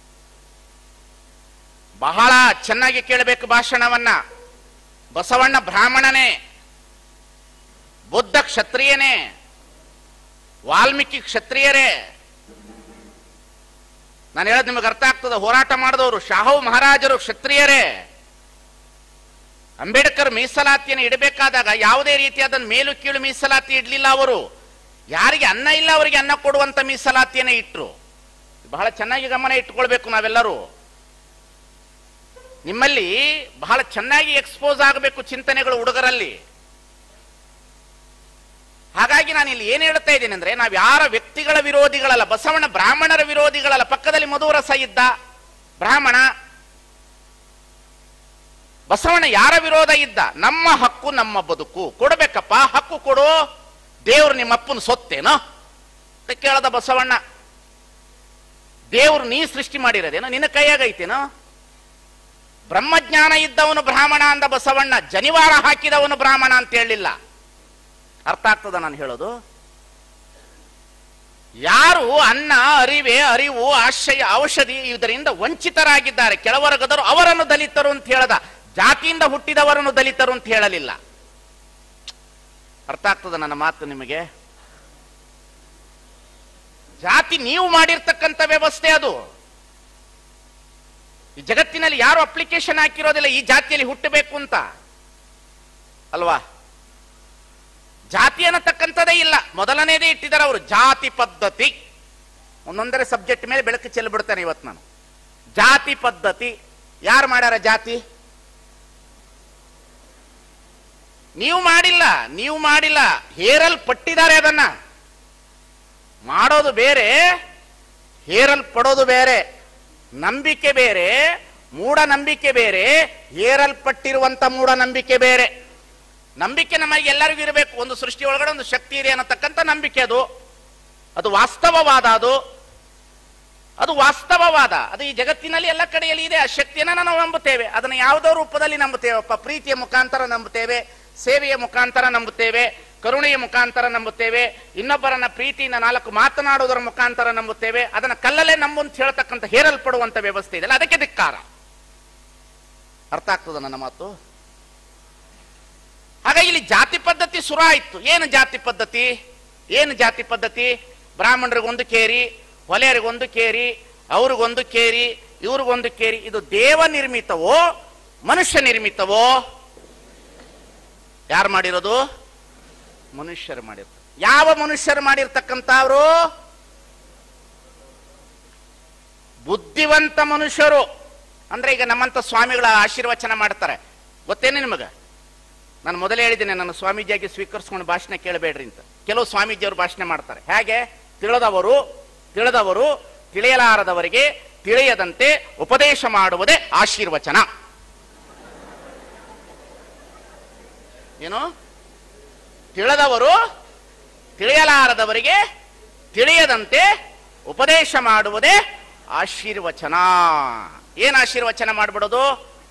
ಬಹಳ ಚೆನ್ನಾಗಿ ಕೇಳಬೇಕು ಭಾಷಣವನ್ನ ಬಸವಣ್ಣ ಬ್ರಾಹ್ಮಣನೇ ಬುದ್ಧ ಕ್ಷತ್ರಿಯನೇ ವಾಲ್ಮೀಕಿ ಕ್ಷತ್ರಿಯರೇ ನಾನು ಹೇಳೋದು ನಿಮಗೆ ಅರ್ಥ ಆಗ್ತದೆ ಹೋರಾಟ ಮಾಡಿದವರು ಶಾಹು ಮಹಾರಾಜರು ಕ್ಷತ್ರಿಯರೇ ಅಂಬೇಡ್ಕರ್ ಮೀಸಲಾತಿಯನ್ನು ಇಡಬೇಕಾದಾಗ ಯಾವುದೇ ರೀತಿಯಾದ ಮೇಲು ಕೀಳು ಮೀಸಲಾತಿ ಇಡ್ಲಿಲ್ಲ ಅವರು ಯಾರಿಗೆ ಅನ್ನ ಇಲ್ಲ ಅವರಿಗೆ ಅನ್ನ ಕೊಡುವಂತ ಮೀಸಲಾತಿಯನ್ನೇ ಇಟ್ರು ಬಹಳ ಚೆನ್ನಾಗಿ ಗಮನ ಇಟ್ಕೊಳ್ಬೇಕು ನಾವೆಲ್ಲರೂ ನಿಮ್ಮಲ್ಲಿ ಬಹಳ ಚೆನ್ನಾಗಿ ಎಕ್ಸ್ಪೋಸ್ ಆಗಬೇಕು ಚಿಂತನೆಗಳು ಹುಡುಗರಲ್ಲಿ ಹಾಗಾಗಿ ನಾನು ಇಲ್ಲಿ ಏನ್ ಹೇಳ್ತಾ ಇದ್ದೀನಿ ಅಂದ್ರೆ ನಾವು ಯಾರ ವ್ಯಕ್ತಿಗಳ ವಿರೋಧಿಗಳಲ್ಲ ಬಸವಣ್ಣ ಬ್ರಾಹ್ಮಣರ ವಿರೋಧಿಗಳಲ್ಲ ಪಕ್ಕದಲ್ಲಿ ಮಧುರಸ ಇದ್ದ ಬ್ರಾಹ್ಮಣ ಬಸವಣ್ಣ ಯಾರ ವಿರೋಧ ಇದ್ದ ನಮ್ಮ ಹಕ್ಕು ನಮ್ಮ ಬದುಕು ಕೊಡಬೇಕಪ್ಪ ಹಕ್ಕು ಕೊಡು ದೇವ್ರು ನಿಮ್ಮ ಅಪ್ಪನ ಸೊತ್ತೇನೋ ಅಂತ ಕೇಳದ ಬಸವಣ್ಣ ದೇವ್ರು ನೀ ಸೃಷ್ಟಿ ಮಾಡಿರೋದೇನೋ ನಿನ್ನ ಕೈಯಾಗೈತೇನೋ ಬ್ರಹ್ಮಜ್ಞಾನ ಇದ್ದವನು ಬ್ರಾಹ್ಮಣ ಅಂದ ಬಸವಣ್ಣ ಜನಿವಾರ ಹಾಕಿದವನು ಬ್ರಾಹ್ಮಣ ಅಂತ ಹೇಳಲಿಲ್ಲ ಅರ್ಥ ಆಗ್ತದ ನಾನು ಹೇಳೋದು ಯಾರು ಅನ್ನ ಅರಿವೆ ಅರಿವು ಆಶ್ರಯ ಔಷಧಿ ಇದರಿಂದ ವಂಚಿತರಾಗಿದ್ದಾರೆ ಕೆಳವರ್ಗದರು ಅವರನ್ನು ದಲಿತರು ಅಂತ ಹೇಳದ ಜಾತಿಯಿಂದ ಹುಟ್ಟಿದವರನ್ನು ದಲಿತರು ಅಂತ ಹೇಳಲಿಲ್ಲ ಅರ್ಥ ಆಗ್ತದ ನನ್ನ ಮಾತು ನಿಮಗೆ ಜಾತಿ ನೀವು ಮಾಡಿರ್ತಕ್ಕಂಥ ವ್ಯವಸ್ಥೆ ಅದು ಈ ಜಗತ್ತಿನಲ್ಲಿ ಯಾರು ಅಪ್ಲಿಕೇಶನ್ ಹಾಕಿರೋದಿಲ್ಲ ಈ ಜಾತಿಯಲ್ಲಿ ಹುಟ್ಟಬೇಕು ಅಂತ ಅಲ್ವಾ ಜಾತಿ ಅನ್ನತಕ್ಕಂಥದ್ದೇ ಇಲ್ಲ ಮೊದಲನೇದೇ ಇಟ್ಟಿದ್ದಾರೆ ಅವರು ಜಾತಿ ಪದ್ಧತಿ ಒಂದೊಂದರ ಸಬ್ಜೆಕ್ಟ್ ಮೇಲೆ ಬೆಳಕು ಚೆಲ್ಬಿಡ್ತಾನೆ ಇವತ್ತು ನಾನು ಜಾತಿ ಪದ್ಧತಿ ಯಾರು ಮಾಡ್ಯಾರ ಜಾತಿ ನೀವು ಮಾಡಿಲ್ಲ ನೀವು ಮಾಡಿಲ್ಲ ಹೇರಲ್ಪಟ್ಟಿದ್ದಾರೆ ಅದನ್ನ ಮಾಡೋದು ಬೇರೆ ಹೇರಲ್ಪಡೋದು ಬೇರೆ ನಂಬಿಕೆ ಬೇರೆ ಮೂಢನಂಬಿಕೆ ಬೇರೆ ಹೇರಲ್ಪಟ್ಟಿರುವಂತ ಮೂಢನಂಬಿಕೆ ಬೇರೆ ನಂಬಿಕೆ ನಮಗೆ ಎಲ್ಲರಿಗೂ ಇರಬೇಕು ಒಂದು ಸೃಷ್ಟಿ ಒಳಗಡೆ ಒಂದು ಶಕ್ತಿ ಇದೆ ಅನ್ನತಕ್ಕಂಥ ನಂಬಿಕೆ ಅದು ಅದು ವಾಸ್ತವವಾದ ಅದು ಅದು ವಾಸ್ತವವಾದ ಅದು ಈ ಜಗತ್ತಿನಲ್ಲಿ ಎಲ್ಲ ಕಡೆಯಲ್ಲಿ ಇದೆ ಆ ಶಕ್ತಿಯನ್ನ ನಾವು ನಂಬುತ್ತೇವೆ ಅದನ್ನು ಯಾವುದೋ ರೂಪದಲ್ಲಿ ನಂಬುತ್ತೇವಪ್ಪ ಪ್ರೀತಿಯ ಮುಖಾಂತರ ನಂಬುತ್ತೇವೆ ಸೇವೆಯ ಮುಖಾಂತರ ನಂಬುತ್ತೇವೆ ಕರುಣೆಯ ಮುಖಾಂತರ ನಂಬುತ್ತೇವೆ ಇನ್ನೊಬ್ಬರನ್ನ ಪ್ರೀತಿಯಿಂದ ನಾಲ್ಕು ಮಾತನಾಡುವುದರ ಮುಖಾಂತರ ನಂಬುತ್ತೇವೆ ಅದನ್ನ ಕಲ್ಲಲ್ಲೇ ನಂಬು ಅಂತ ಹೇಳ್ತಕ್ಕಂಥ ಹೇರಲ್ಪಡುವಂತ ವ್ಯವಸ್ಥೆ ಇದೆಯಲ್ಲ ಅದಕ್ಕೆ ಧಿಕ್ಕಾರ ಅರ್ಥ ಆಗ್ತದ ನನ್ನ ಮಾತು ಹಾಗಾಗಿ ಇಲ್ಲಿ ಜಾತಿ ಪದ್ಧತಿ ಶುರು ಆಯ್ತು ಏನು ಜಾತಿ ಪದ್ಧತಿ ಏನು ಜಾತಿ ಪದ್ಧತಿ ಬ್ರಾಹ್ಮಣರಿಗೊಂದು ಕೇರಿ ಹೊಲೆಯರಿಗೊಂದು ಕೇರಿ ಅವ್ರಿಗೊಂದು ಕೇರಿ ಇವ್ರಿಗೊಂದು ಕೇರಿ ಇದು ದೇವ ನಿರ್ಮಿತವೋ ಮನುಷ್ಯ ನಿರ್ಮಿತವೋ ಯಾರು ಮಾಡಿರೋದು ಮನುಷ್ಯರು ಮಾಡಿರ್ತಾರೆ ಯಾವ ಮನುಷ್ಯರು ಮಾಡಿರ್ತಕ್ಕಂಥವ್ರು ಬುದ್ಧಿವಂತ ಮನುಷ್ಯರು ಅಂದ್ರೆ ಈಗ ನಮ್ಮಂತ ಸ್ವಾಮಿಗಳ ಆಶೀರ್ವಚನ ಮಾಡ್ತಾರೆ ಗೊತ್ತೇನೆ ನಿಮಗೆ ನಾನು ಮೊದಲೇ ಹೇಳಿದ್ದೇನೆ ನನ್ನ ಸ್ವಾಮೀಜಿಯಾಗಿ ಸ್ವೀಕರಿಸ್ಕೊಂಡು ಭಾಷಣ ಕೇಳಬೇಡ್ರಿ ಅಂತ ಕೆಲವು ಸ್ವಾಮೀಜಿಯವರು ಭಾಷಣ ಮಾಡ್ತಾರೆ ಹೇಗೆ ತಿಳಿದವರು ತಿಳಿದವರು ತಿಳಿಯಲಾರದವರಿಗೆ ತಿಳಿಯದಂತೆ ಉಪದೇಶ ಮಾಡುವುದೇ ಆಶೀರ್ವಚನ ಏನು ತಿಳಿದವರು ತಿಳಿಯಲಾರದವರಿಗೆ ತಿಳಿಯದಂತೆ ಉಪದೇಶ ಮಾಡುವುದೇ ಆಶೀರ್ವಚನ ಏನ್ ಆಶೀರ್ವಚನ ಮಾಡ್ಬಿಡೋದು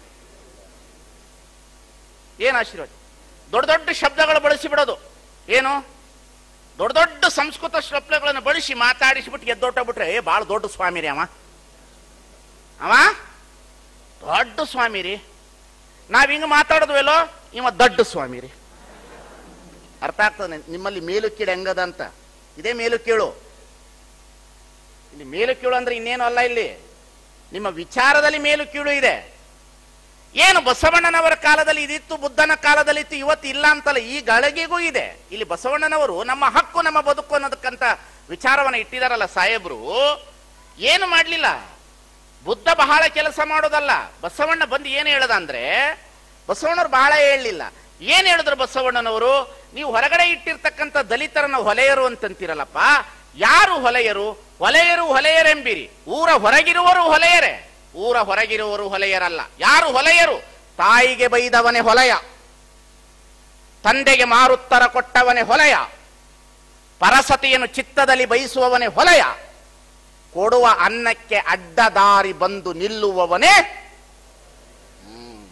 ಏನ್ ಆಶೀರ್ವಚನ ದೊಡ್ಡ ದೊಡ್ಡ ಶಬ್ದಗಳು ಬಳಸಿ ಬಿಡೋದು ಏನು ದೊಡ್ಡ ದೊಡ್ಡ ಸಂಸ್ಕೃತ ಶಬ್ದಗಳನ್ನು ಬಳಸಿ ಮಾತಾಡಿಸ್ಬಿಟ್ಟು ಎದ್ದೊಟ್ಟಬಿಟ್ರೆ ಏ ಭಾಳ ದೊಡ್ಡ ಸ್ವಾಮಿ ರೀ ಅವ ಅವ ದೊಡ್ಡ ಸ್ವಾಮಿ ರೀ ನಾವ್ ಹಿಂಗ ಮಾತಾಡೋದ್ವೆಲ್ಲೋ ಇವ ದೊಡ್ಡ ಸ್ವಾಮಿ ರೀ ಅರ್ಥ ಆಗ್ತದೆ ನಿಮ್ಮಲ್ಲಿ ಮೇಲು ಕೀಳು ಹೆಂಗದ ಅಂತ ಇದೇ ಮೇಲು ಕೀಳು ಇಲ್ಲಿ ಮೇಲು ಕೀಳು ಅಂದ್ರೆ ಇನ್ನೇನು ಅಲ್ಲ ಇಲ್ಲಿ ನಿಮ್ಮ ವಿಚಾರದಲ್ಲಿ ಮೇಲು ಕೀಳು ಇದೆ ಏನು ಬಸವಣ್ಣನವರ ಕಾಲದಲ್ಲಿ ಇದಿತ್ತು ಬುದ್ಧನ ಕಾಲದಲ್ಲಿ ಇತ್ತು ಇವತ್ತು ಇಲ್ಲ ಅಂತಲ್ಲ ಈ ಗಳಿಗೆಗೂ ಇದೆ ಇಲ್ಲಿ ಬಸವಣ್ಣನವರು ನಮ್ಮ ಹಕ್ಕು ನಮ್ಮ ಬದುಕು ಅನ್ನೋದಕ್ಕಂತ ವಿಚಾರವನ್ನ ಇಟ್ಟಿದಾರಲ್ಲ ಸಾಹೇಬ್ರು ಏನು ಮಾಡ್ಲಿಲ್ಲ ಬುದ್ಧ ಬಹಳ ಕೆಲಸ ಮಾಡೋದಲ್ಲ ಬಸವಣ್ಣ ಬಂದು ಏನು ಹೇಳದ ಅಂದ್ರೆ ಬಸವಣ್ಣವ್ರು ಬಹಳ ಹೇಳಲಿಲ್ಲ ಏನ್ ಹೇಳಿದ್ರು ಬಸವಣ್ಣನವರು ನೀವು ಹೊರಗಡೆ ಇಟ್ಟಿರ್ತಕ್ಕಂಥ ದಲಿತರನ್ನ ಹೊಲೆಯರು ಅಂತಂತೀರಲ್ಲಪ್ಪ ಯಾರು ಹೊಲೆಯರು ಹೊಲೆಯರು ಹೊಲೆಯರೆಂಬಿರಿ ಊರ ಹೊರಗಿರುವರು ಹೊಲೆಯರೇ ಊರ ಹೊರಗಿರುವರು ಹೊಲೆಯರಲ್ಲ ಯಾರು ಹೊಲೆಯರು ತಾಯಿಗೆ ಬೈದವನೇ ಹೊಲೆಯ ತಂದೆಗೆ ಮಾರುತ್ತರ ಕೊಟ್ಟವನೇ ಹೊಲೆಯ ಪರಸತಿಯನ್ನು ಚಿತ್ತದಲ್ಲಿ ಬಯಸುವವನೇ ಹೊಲೆಯ ಕೊಡುವ ಅನ್ನಕ್ಕೆ ಅಡ್ಡದಾರಿ ಬಂದು ನಿಲ್ಲುವವನೇ ಹ್ಮ್.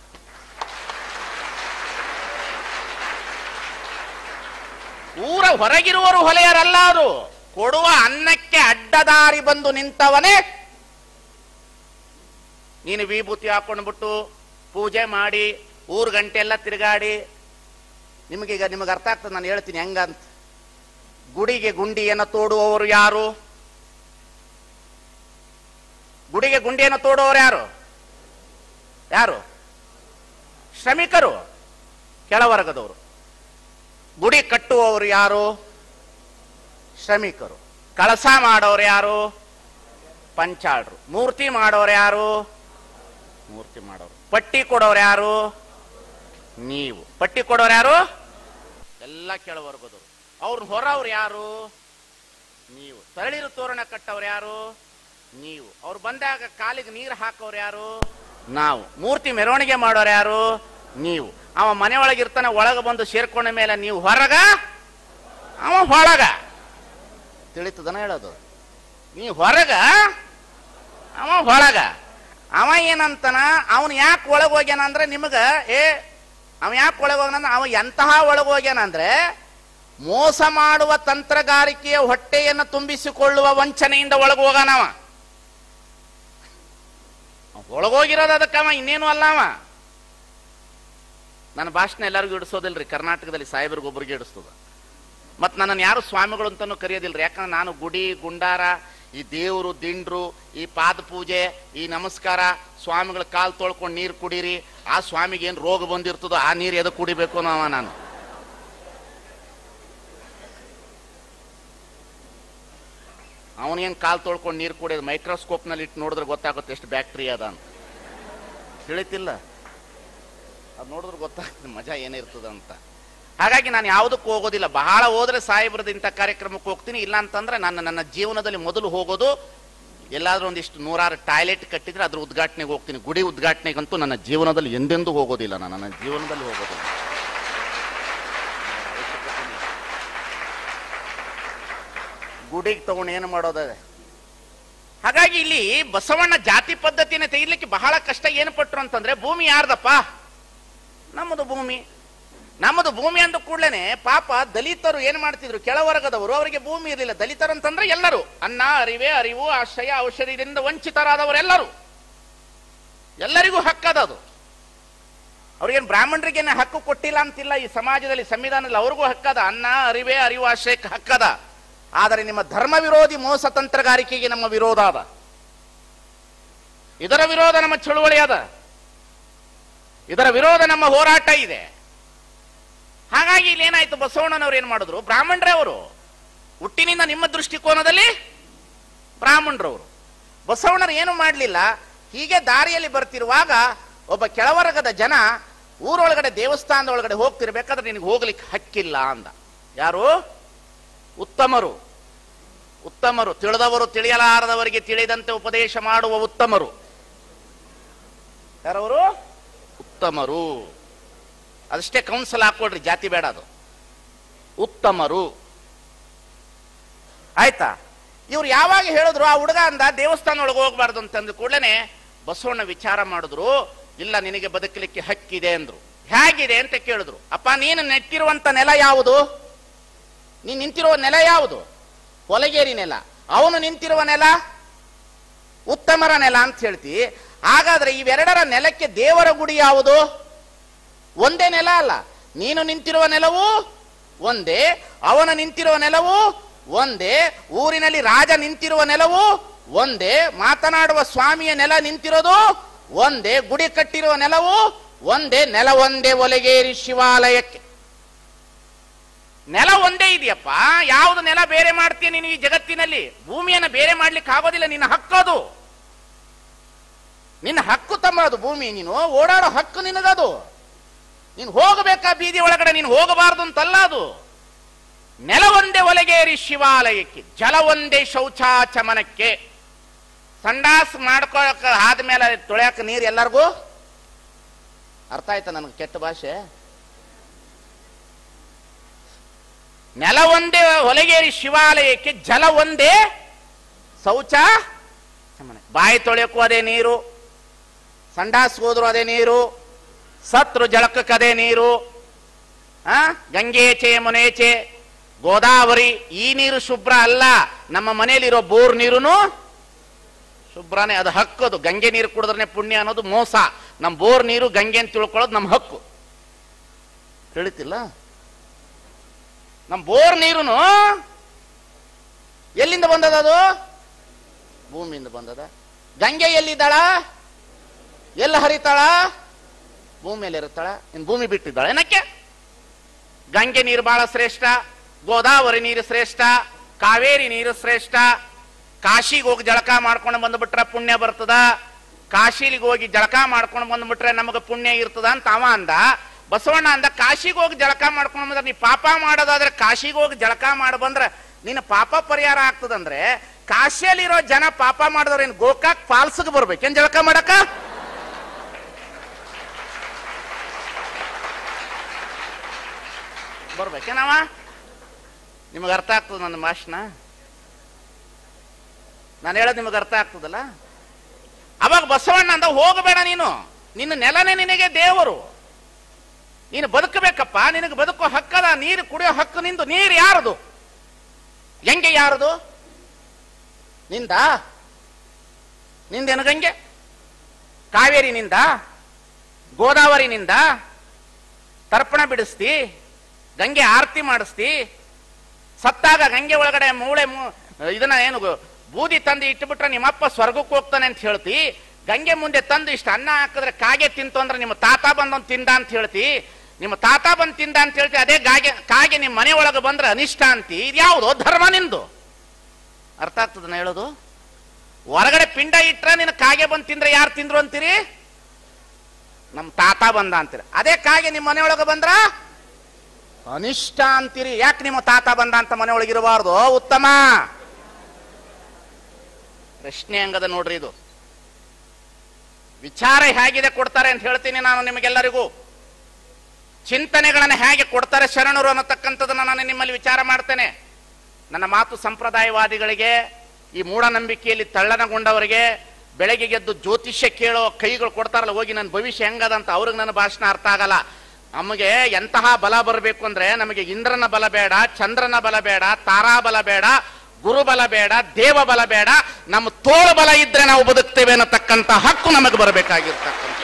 ಊರ ಹೊರಗಿರುವರು ಹೊಲೆಯರಲ್ಲ ಅದು ಕೊಡುವ ಅನ್ನಕ್ಕೆ ಅಡ್ಡದಾರಿ ಬಂದು ನಿಂತವನೇ ನೀನು ವಿಭೂತಿ ಹಾಕೊಂಡ್ಬಿಟ್ಟು ಪೂಜೆ ಮಾಡಿ ಊರ್ ಗಂಟೆ ಎಲ್ಲ ತಿರುಗಾಡಿ ನಿಮಗೀಗ ನಿಮಗೆ ಅರ್ಥ ಆಗ್ತದೆ ನಾನು ಹೇಳ್ತೀನಿ ಹೆಂಗಂತ ಗುಡಿಗೆ ಗುಂಡಿಯನ್ನು ತೋಡುವವರು ಯಾರು ಗುಡಿಗೆ ಗುಂಡಿಯನ್ನು ತೋಡುವವರು ಯಾರು ಯಾರು ಶ್ರಮಿಕರು ಕೆಳವರ್ಗದವರು ಗುಡಿ ಕಟ್ಟುವವರು ಯಾರು ಶ್ರಮಿಕರು ಕಳಸ ಮಾಡೋರು ಯಾರು ಪಂಚಾಳ್ರು ಮೂರ್ತಿ ಮಾಡೋರು ಯಾರು ಮೂರ್ತಿ ಮಾಡೋರು ಪಟ್ಟಿ ಕೊಡೋರು ಯಾರು ನೀವು ಪಟ್ಟಿ ಕೊಡೋರು ಯಾರು ಎಲ್ಲ ಕೆಳವರ್ಗದವರು ಅವ್ರ ಹೊರವ್ರು ಯಾರು ನೀವು ತರಳಿರು ತೋರಣ ಕಟ್ಟವ್ರು ಯಾರು ನೀವು ಅವ್ರು ಬಂದಾಗ ಕಾಲಿಗೆ ನೀರು ಹಾಕೋರು ಯಾರು ನಾವು ಮೂರ್ತಿ ಮೆರವಣಿಗೆ ಮಾಡೋರು ಯಾರು ನೀವು ಅವ ಮನೆ ಒಳಗಿರ್ತಾನೆ ಒಳಗೆ ಬಂದು ಸೇರ್ಕೊಂಡ ಮೇಲೆ ನೀವು ಹೊರಗ ಅವ ಒಳಗ ತಿಳಿತದನ ಹೇಳೋದು ನೀ ಹೊರಗ ಅವ ಒಳಗ ಅವ ಏನಂತಾನ ಅವನ್ ಯಾಕೆ ಒಳಗೆ ಹೋಗ್ಯಾನ ಅಂದ್ರೆ ನಿಮಗ ಏ ಅವ ಯಾಕೆ ಒಳಗೆ ಹೋಗ್ಯಾನ ಅವ ಎಂತಹ ಒಳಗೆ ಹೋಗ್ಯಾನ ಅಂದ್ರೆ ಮೋಸ ಮಾಡುವ ತಂತ್ರಗಾರಿಕೆಯ ಹೊಟ್ಟೆಯನ್ನು ತುಂಬಿಸಿಕೊಳ್ಳುವ ವಂಚನೆಯಿಂದ ಒಳಗೆ ಹೋಗಾನವ ಒಳಗೋಗಿರೋದು ಅದಕ್ಕವ ಇನ್ನೇನು ಅಲ್ಲ ಅವ ನನ್ನ ಭಾಷಣ ಎಲ್ಲರಿಗೂ ಇಡಿಸೋದಿಲ್ರಿ ಕರ್ನಾಟಕದಲ್ಲಿ ಸಾಹೇಬರಿಗೆ ಒಬ್ಬರಿಗೆ ಇಡಿಸ್ತದ ಮತ್ತು ನನ್ನನ್ನು ಯಾರು ಸ್ವಾಮಿಗಳು ಅಂತಾನು ಕರೆಯೋದಿಲ್ರಿ ಯಾಕಂದ್ರೆ ನಾನು ಗುಡಿ ಗುಂಡಾರ ಈ ದೇವರು ದಿಂಡ್ರು ಈ ಪಾದ ಪೂಜೆ ಈ ನಮಸ್ಕಾರ ಸ್ವಾಮಿಗಳ ಕಾಲು ತೊಳ್ಕೊಂಡು ನೀರು ಕುಡೀರಿ ಆ ಸ್ವಾಮಿಗೆ ಏನು ರೋಗ ಬಂದಿರ್ತದೋ ಆ ನೀರು ಎದಕ್ಕೆ ಕುಡಿಬೇಕು ನಾವ ನಾನು ಅವನೇನು ಕಾಲು ತೊಳ್ಕೊಂಡು ನೀರು ಕುಡಿಯೋದು ಮೈಕ್ರೋಸ್ಕೋಪ್ನಲ್ಲಿ ಇಟ್ಟು ನೋಡಿದ್ರೆ ಗೊತ್ತಾಗುತ್ತೆ ಎಷ್ಟು ಬ್ಯಾಕ್ಟೀರಿಯಾ ಅದ ಅಂತ ತಿಳಿತಿಲ್ಲ ಅದು ನೋಡಿದ್ರೆ ಗೊತ್ತಾಗ್ತದೆ ಮಜಾ ಏನಿರ್ತದ ಅಂತ ಹಾಗಾಗಿ ನಾನು ಯಾವುದಕ್ಕೂ ಹೋಗೋದಿಲ್ಲ ಬಹಳ ಹೋದ್ರೆ ಸಾಹೇಬ್ರದ್ದು ಇಂಥ ಕಾರ್ಯಕ್ರಮಕ್ಕೆ ಹೋಗ್ತೀನಿ ಇಲ್ಲ ಅಂತಂದ್ರೆ ನನ್ನ ನನ್ನ ಜೀವನದಲ್ಲಿ ಮೊದಲು ಹೋಗೋದು ಎಲ್ಲಾದ್ರೂ ಒಂದಿಷ್ಟು ನೂರಾರು ಟಾಯ್ಲೆಟ್ ಕಟ್ಟಿದ್ರೆ ಅದ್ರ ಉದ್ಘಾಟನೆಗೆ ಹೋಗ್ತೀನಿ ಗುಡಿ ಉದ್ಘಾಟನೆಗಂತೂ ನನ್ನ ಜೀವನದಲ್ಲಿ ಎಂದೆಂದೂ ಹೋಗೋದಿಲ್ಲ ನಾನು ನನ್ನ ಜೀವನದಲ್ಲಿ ಹೋಗೋದಿಲ್ಲ ಗುಡಿಗೆ ತಗೊಂಡು ಏನು ಮಾಡೋದೇ ಹಾಗಾಗಿ ಇಲ್ಲಿ ಬಸವಣ್ಣ ಜಾತಿ ಪದ್ಧತಿಯನ್ನು ತೆಗಿಲಿಕ್ಕೆ ಬಹಳ ಕಷ್ಟ ಏನು ಪಟ್ರು ಅಂತಂದ್ರೆ ಭೂಮಿ ಯಾರ್ದಪ್ಪ ನಮ್ಮದು ಭೂಮಿ ನಮ್ಮದು ಭೂಮಿ ಅಂದ ಕೂಡಲೇ ಪಾಪ ದಲಿತರು ಏನ್ ಮಾಡ್ತಿದ್ರು ಕೆಳವರ್ಗದವರು ಅವರಿಗೆ ಭೂಮಿ ಇರಲಿಲ್ಲ ದಲಿತರು ಅಂತಂದ್ರೆ ಎಲ್ಲರೂ ಅನ್ನ ಅರಿವೆ ಅರಿವು ಆಶ್ರಯ ಔಷಧಿಯಿಂದ ವಂಚಿತರಾದವರೆಲ್ಲರೂ ಎಲ್ಲರಿಗೂ ಹಕ್ಕದ ಅದು ಅವ್ರಿಗೇನು ಬ್ರಾಹ್ಮಣರಿಗೇನು ಹಕ್ಕು ಕೊಟ್ಟಿಲ್ಲ ಅಂತಿಲ್ಲ ಈ ಸಮಾಜದಲ್ಲಿ ಸಂವಿಧಾನದಲ್ಲಿ ಅವ್ರಿಗೂ ಹಕ್ಕದ ಅನ್ನ ಅರಿವೆ ಅರಿವು ಆಶ್ರಯಕ್ಕೆ ಹಕ್ಕದ ಆದರೆ ನಿಮ್ಮ ಧರ್ಮ ವಿರೋಧಿ ಮೋಸ ತಂತ್ರಗಾರಿಕೆಗೆ ನಮ್ಮ ವಿರೋಧ ಅದ ಇದರ ವಿರೋಧ ನಮ್ಮ ಚಳುವಳಿ ಅದ ಇದರ ವಿರೋಧ ನಮ್ಮ ಹೋರಾಟ ಇದೆ ಹಾಗಾಗಿ ಇಲ್ಲಿ ಏನಾಯ್ತು ಬಸವಣ್ಣನವ್ರು ಏನ್ ಮಾಡಿದ್ರು ಬ್ರಾಹ್ಮಣರೇ ಅವರು ಹುಟ್ಟಿನಿಂದ ನಿಮ್ಮ ದೃಷ್ಟಿಕೋನದಲ್ಲಿ ಬ್ರಾಹ್ಮಣರವರು ಬಸವಣ್ಣರು ಏನು ಮಾಡಲಿಲ್ಲ ಹೀಗೆ ದಾರಿಯಲ್ಲಿ ಬರ್ತಿರುವಾಗ ಒಬ್ಬ ಕೆಳವರ್ಗದ ಜನ ಊರೊಳಗಡೆ ದೇವಸ್ಥಾನದ ಒಳಗಡೆ ಹೋಗ್ತಿರ್ಬೇಕಾದ್ರೆ ನಿನಗೆ ಹೋಗ್ಲಿಕ್ಕೆ ಹಕ್ಕಿಲ್ಲ ಅಂದ ಯಾರು ಉತ್ತಮರು ಉತ್ತಮರು ತಿಳಿದವರು ತಿಳಿಯಲಾರದವರಿಗೆ ತಿಳಿದಂತೆ ಉಪದೇಶ ಮಾಡುವ ಉತ್ತಮರು ಯಾರವರು ಉತ್ತಮರು ಅದಷ್ಟೇ ಕೌನ್ಸಲ್ ಹಾಕೊಳ್ರಿ ಜಾತಿ ಬೇಡ ಅದು ಉತ್ತಮರು ಆಯ್ತಾ ಇವ್ರು ಯಾವಾಗ ಹೇಳಿದ್ರು ಆ ಹುಡುಗ ಅಂದ ದೇವಸ್ಥಾನ ಒಳಗೆ ಹೋಗ್ಬಾರ್ದು ಅಂತಂದ ಕೂಡಲೇ ಬಸವಣ್ಣ ವಿಚಾರ ಮಾಡಿದ್ರು ಇಲ್ಲ ನಿನಗೆ ಬದುಕಲಿಕ್ಕೆ ಹಕ್ಕಿದೆ ಅಂದ್ರು ಹೇಗಿದೆ ಅಂತ ಕೇಳಿದ್ರು ಅಪ್ಪ ನೀನು ನೆಟ್ಟಿರುವಂತ ನೆಲ ಯಾವುದು ನೀನು ನಿಂತಿರುವ ನೆಲ ಯಾವುದು ಹೊಲಗೇರಿ ನೆಲ ಅವನು ನಿಂತಿರುವ ನೆಲ ಉತ್ತಮರ ನೆಲ ಅಂತ ಹೇಳ್ತಿ ಹಾಗಾದ್ರೆ ಇವೆರಡರ ನೆಲಕ್ಕೆ ದೇವರ ಗುಡಿ ಯಾವುದು ಒಂದೇ ನೆಲ ಅಲ್ಲ ನೀನು ನಿಂತಿರುವ ನೆಲವು ಒಂದೇ ಅವನ ನಿಂತಿರುವ ನೆಲವು ಒಂದೇ ಊರಿನಲ್ಲಿ ರಾಜ ನಿಂತಿರುವ ನೆಲವು ಒಂದೇ ಮಾತನಾಡುವ ಸ್ವಾಮಿಯ ನೆಲ ನಿಂತಿರೋದು ಒಂದೇ ಗುಡಿ ಕಟ್ಟಿರುವ ನೆಲವು ಒಂದೇ ನೆಲ ಒಂದೇ ಒಲೆಗೇರಿ ಶಿವಾಲಯಕ್ಕೆ ನೆಲ ಒಂದೇ ಇದೆಯಪ್ಪ ಯಾವುದು ನೆಲ ಬೇರೆ ಮಾಡ್ತೀಯ ನೀನು ಈ ಜಗತ್ತಿನಲ್ಲಿ ಭೂಮಿಯನ್ನು ಬೇರೆ ಮಾಡ್ಲಿಕ್ಕೆ ಆಗೋದಿಲ್ಲ ನಿನ್ನ ಹಕ್ಕದು ನಿನ್ನ ಹಕ್ಕು ತಮ್ಮ ಅದು ಭೂಮಿ ನೀನು ಓಡಾಡೋ ಹಕ್ಕು ನಿನಗದು ನೀನು ಹೋಗಬೇಕಾ ಬೀದಿ ಒಳಗಡೆ ನೀನು ಹೋಗಬಾರದು ಅಂತಲ್ಲ ಅದು ನೆಲ ಒಂದೇ ಒಲೆಗೇರಿ ಶಿವಾಲಯಕ್ಕೆ ಜಲ ಒಂದೇ ಶೌಚಾಚಮನಕ್ಕೆ ಸಂಡಾಸ್ ಮಾಡ್ಕೊಳಕ ಆದ್ಮೇಲೆ ತೊಳ್ಯಾಕ ನೀರು ಎಲ್ಲರಿಗೂ ಅರ್ಥ ಆಯ್ತಾ ನನಗೆ ಕೆಟ್ಟ ಭಾಷೆ ನೆಲ ಒಂದೇ ಹೊಲಗೇರಿ ಶಿವಾಲಯಕ್ಕೆ ಜಲ ಒಂದೇ ಶೌಚ ಚಮನ ಬಾಯಿ ತೊಳೆಯಕ್ಕೂ ಅದೇ ನೀರು ಸಂಡಾಸ್ ಹೋದ್ರು ಅದೇ ನೀರು ಸತ್ರು ಜಳಕಕ್ಕೆ ಅದೇ ನೀರು ಆ ಗಂಗೇಚೆ ಮುನೇಚೆ ಗೋದಾವರಿ ಈ ನೀರು ಶುಭ್ರ ಅಲ್ಲ ನಮ್ಮ ಮನೆಯಲ್ಲಿರೋ ಬೋರ್ ನೀರುನು ಶುಭ್ರನೇ ಅದು ಹಕ್ಕದು ಗಂಗೆ ನೀರು ಕುಡಿದ್ರೆ ಪುಣ್ಯ ಅನ್ನೋದು ಮೋಸ ನಮ್ಮ ಬೋರ್ ನೀರು ಗಂಗೆ ಅಂತ ತಿಳ್ಕೊಳ್ಳೋದು ನಮ್ಮ ಹಕ್ಕು ತಿಳಿತಿಲ್ಲ ನಮ್ಮ ಬೋರ್ ನೀರುನು ಎಲ್ಲಿಂದ ಬಂದದ ಅದು ಭೂಮಿಯಿಂದ ಬಂದದ ಗಂಗೆ ಎಲ್ಲಿದ್ದಾಳ ಎಲ್ಲ ಹರಿತಾಳ ಭೂಮಿಯಲ್ಲಿ ಇರುತ್ತಾಳ ಇನ್ ಭೂಮಿ ಬಿಟ್ಟಿದ್ದಾಳ ಏನಕ್ಕೆ ಗಂಗೆ ನೀರು ಬಹಳ ಶ್ರೇಷ್ಠ ಗೋದಾವರಿ ನೀರು ಶ್ರೇಷ್ಠ ಕಾವೇರಿ ನೀರು ಶ್ರೇಷ್ಠ ಕಾಶಿಗೆ ಹೋಗಿ ಜಳಕ ಮಾಡ್ಕೊಂಡು ಬಂದ್ಬಿಟ್ರೆ ಪುಣ್ಯ ಬರ್ತದ ಕಾಶಿಲಿಗೆ ಹೋಗಿ ಜಳಕ ಮಾಡ್ಕೊಂಡು ಬಂದ್ಬಿಟ್ರೆ ನಮಗೆ ಪುಣ್ಯ ಇರ್ತದ ಅಂತ ಅವ ಅಂದ ಬಸವಣ್ಣ ಅಂದ ಕಾಶಿಗೆ ಹೋಗಿ ಜಳಕ ಮಾಡ್ಕೊಂಡು ಬಂದ್ರೆ ನೀ ಪಾಪ ಮಾಡೋದಾದ್ರೆ ಕಾಶಿಗೆ ಹೋಗಿ ಜಳಕ ಮಾಡಿ ಬಂದ್ರೆ ನಿನ್ನ ಪಾಪ ಪರಿಹಾರ ಆಗ್ತದಂದ್ರೆ ಕಾಶಿಯಲ್ಲಿರೋ ಜನ ಪಾಪ ಮಾಡಿದವ್ರು ಏನ್ ಗೋಕಾಕ್ ಫಾಲ್ಸ್ಗೆ ಬರ್ಬೇಕೇನ್ ಜಳಕ ಮಾಡಕ ಬರ್ಬೇಕೇನವ ನಿಮಗೆ ಅರ್ಥ ಆಗ್ತದ ನನ್ನ ಭಾಷಣ ನಾನು ಹೇಳೋದು ನಿಮಗೆ ಅರ್ಥ ಆಗ್ತದಲ್ಲ ಅವಾಗ ಬಸವಣ್ಣ ಅಂದ ಹೋಗಬೇಡ ನೀನು ನಿನ್ನ ನೆಲನೇ ನಿನಗೆ ದೇವರು ನೀನು ಬದುಕಬೇಕಪ್ಪ ನಿನಗೆ ಬದುಕೋ ಹಕ್ಕದ ನೀರು ಕುಡಿಯೋ ಹಕ್ಕು ನಿಂದು ನೀರು ಯಾರದು ಹೆಂಗೆ ಯಾರದು ನಿಂದ ನಿಂದೇನು ಗಂಗೆ ಕಾವೇರಿನಿಂದ ಗೋದಾವರಿನಿಂದ ತರ್ಪಣ ಬಿಡಿಸ್ತಿ ಗಂಗೆ ಆರತಿ ಮಾಡಿಸ್ತಿ ಸತ್ತಾಗ ಗಂಗೆ ಒಳಗಡೆ ಮೂಳೆ ಮೂ- ಇದನ್ನ ಏನು ಗೊ- ಬೂದಿ ತಂದು ಇಟ್ಟುಬಿಟ್ರೆ ನಿಮ್ಮಪ್ಪ ಸ್ವರ್ಗಕ್ಕೆ ಹೋಗ್ತಾನೆ ಅಂತ ಹೇಳ್ತಿ ಗಂಗೆ ಮುಂದೆ ತಂದು ಇಷ್ಟು ಅನ್ನ ಹಾಕಿದ್ರೆ ಕಾಗೆ ತಿಂತು ಅಂದ್ರೆ ನಿಮ್ಮ ತಾತ ಬಂದೊಂದು ತಿಂದ ಅಂತ ಹೇಳ್ತಿ ನಿಮ್ಮ ತಾತ ಬಂದು ತಿಂದ ಅಂತ ಹೇಳ್ತಿ ಅದೇ ಗಾಗೆ ಕಾಗೆ ನಿಮ್ಮ ಮನೆ ಒಳಗೆ ಬಂದ್ರೆ ಅನಿಷ್ಟ ಅಂತಿ ಇದ್ಯಾವುದೋ ಧರ್ಮ ನಿಂದು ಅರ್ಥ ಆಗ್ತದ ನಾ ಹೇಳೋದು ಹೊರಗಡೆ ಪಿಂಡ ಇಟ್ರೆ ನಿನ್ನ ಕಾಗೆ ಬಂದು ತಿಂದ್ರೆ ಯಾರು ತಿಂದ್ರು ಅಂತೀರಿ ನಮ್ಮ ತಾತ ಬಂದ ಅಂತೀರಿ ಅದೇ ಕಾಗೆ ನಿಮ್ಮ ಮನೆಯೊಳಗೆ ಬಂದ್ರ ಅನಿಷ್ಟ ಅಂತೀರಿ ಯಾಕೆ ನಿಮ್ಮ ತಾತ ಬಂದ ಅಂತ ಮನೆಯೊಳಗೆ ಇರಬಾರ್ದು ಉತ್ತಮ ಪ್ರಶ್ನೆ ಹಂಗದ ನೋಡ್ರಿ ಇದು ವಿಚಾರ ಹೇಗಿದೆ ಕೊಡ್ತಾರೆ ಅಂತ ಹೇಳ್ತೀನಿ ನಾನು ನಿಮಗೆಲ್ಲರಿಗೂ ಚಿಂತನೆಗಳನ್ನು ಹೇಗೆ ಕೊಡ್ತಾರೆ ಶರಣರು ಅನ್ನತಕ್ಕಂಥದ್ದನ್ನ ನಾನು ನಿಮ್ಮಲ್ಲಿ ವಿಚಾರ ಮಾಡ್ತೇನೆ ನನ್ನ ಮಾತು ಸಂಪ್ರದಾಯವಾದಿಗಳಿಗೆ ಈ ಮೂಢನಂಬಿಕೆಯಲ್ಲಿ ತಳ್ಳನಗೊಂಡವರಿಗೆ ಬೆಳಗ್ಗೆ ಗೆದ್ದು ಜ್ಯೋತಿಷ್ಯ ಕೇಳೋ ಕೈಗಳು ಕೊಡ್ತಾರಲ್ಲ ಹೋಗಿ ನನ್ನ ಭವಿಷ್ಯ ಹೆಂಗದ ಅಂತ ಅವ್ರಿಗೆ ನನ್ನ ಭಾಷಣ ಅರ್ಥ ಆಗಲ್ಲ ನಮಗೆ ಎಂತಹ ಬಲ ಬರಬೇಕು ಅಂದ್ರೆ ನಮಗೆ ಇಂದ್ರನ ಬಲ ಬೇಡ ಚಂದ್ರನ ಬಲ ಬೇಡ ತಾರಾ ಬಲ ಬೇಡ ಗುರು ಬಲ ಬೇಡ ದೇವ ಬಲ ಬೇಡ ನಮ್ಮ ತೋಳು ಬಲ ಇದ್ರೆ ನಾವು ಬದುಕ್ತೇವೆ ಅನ್ನತಕ್ಕಂಥ ಹಕ್ಕು ನಮಗೆ ಬರಬೇಕಾಗಿರ್ತಕ್ಕಂಥ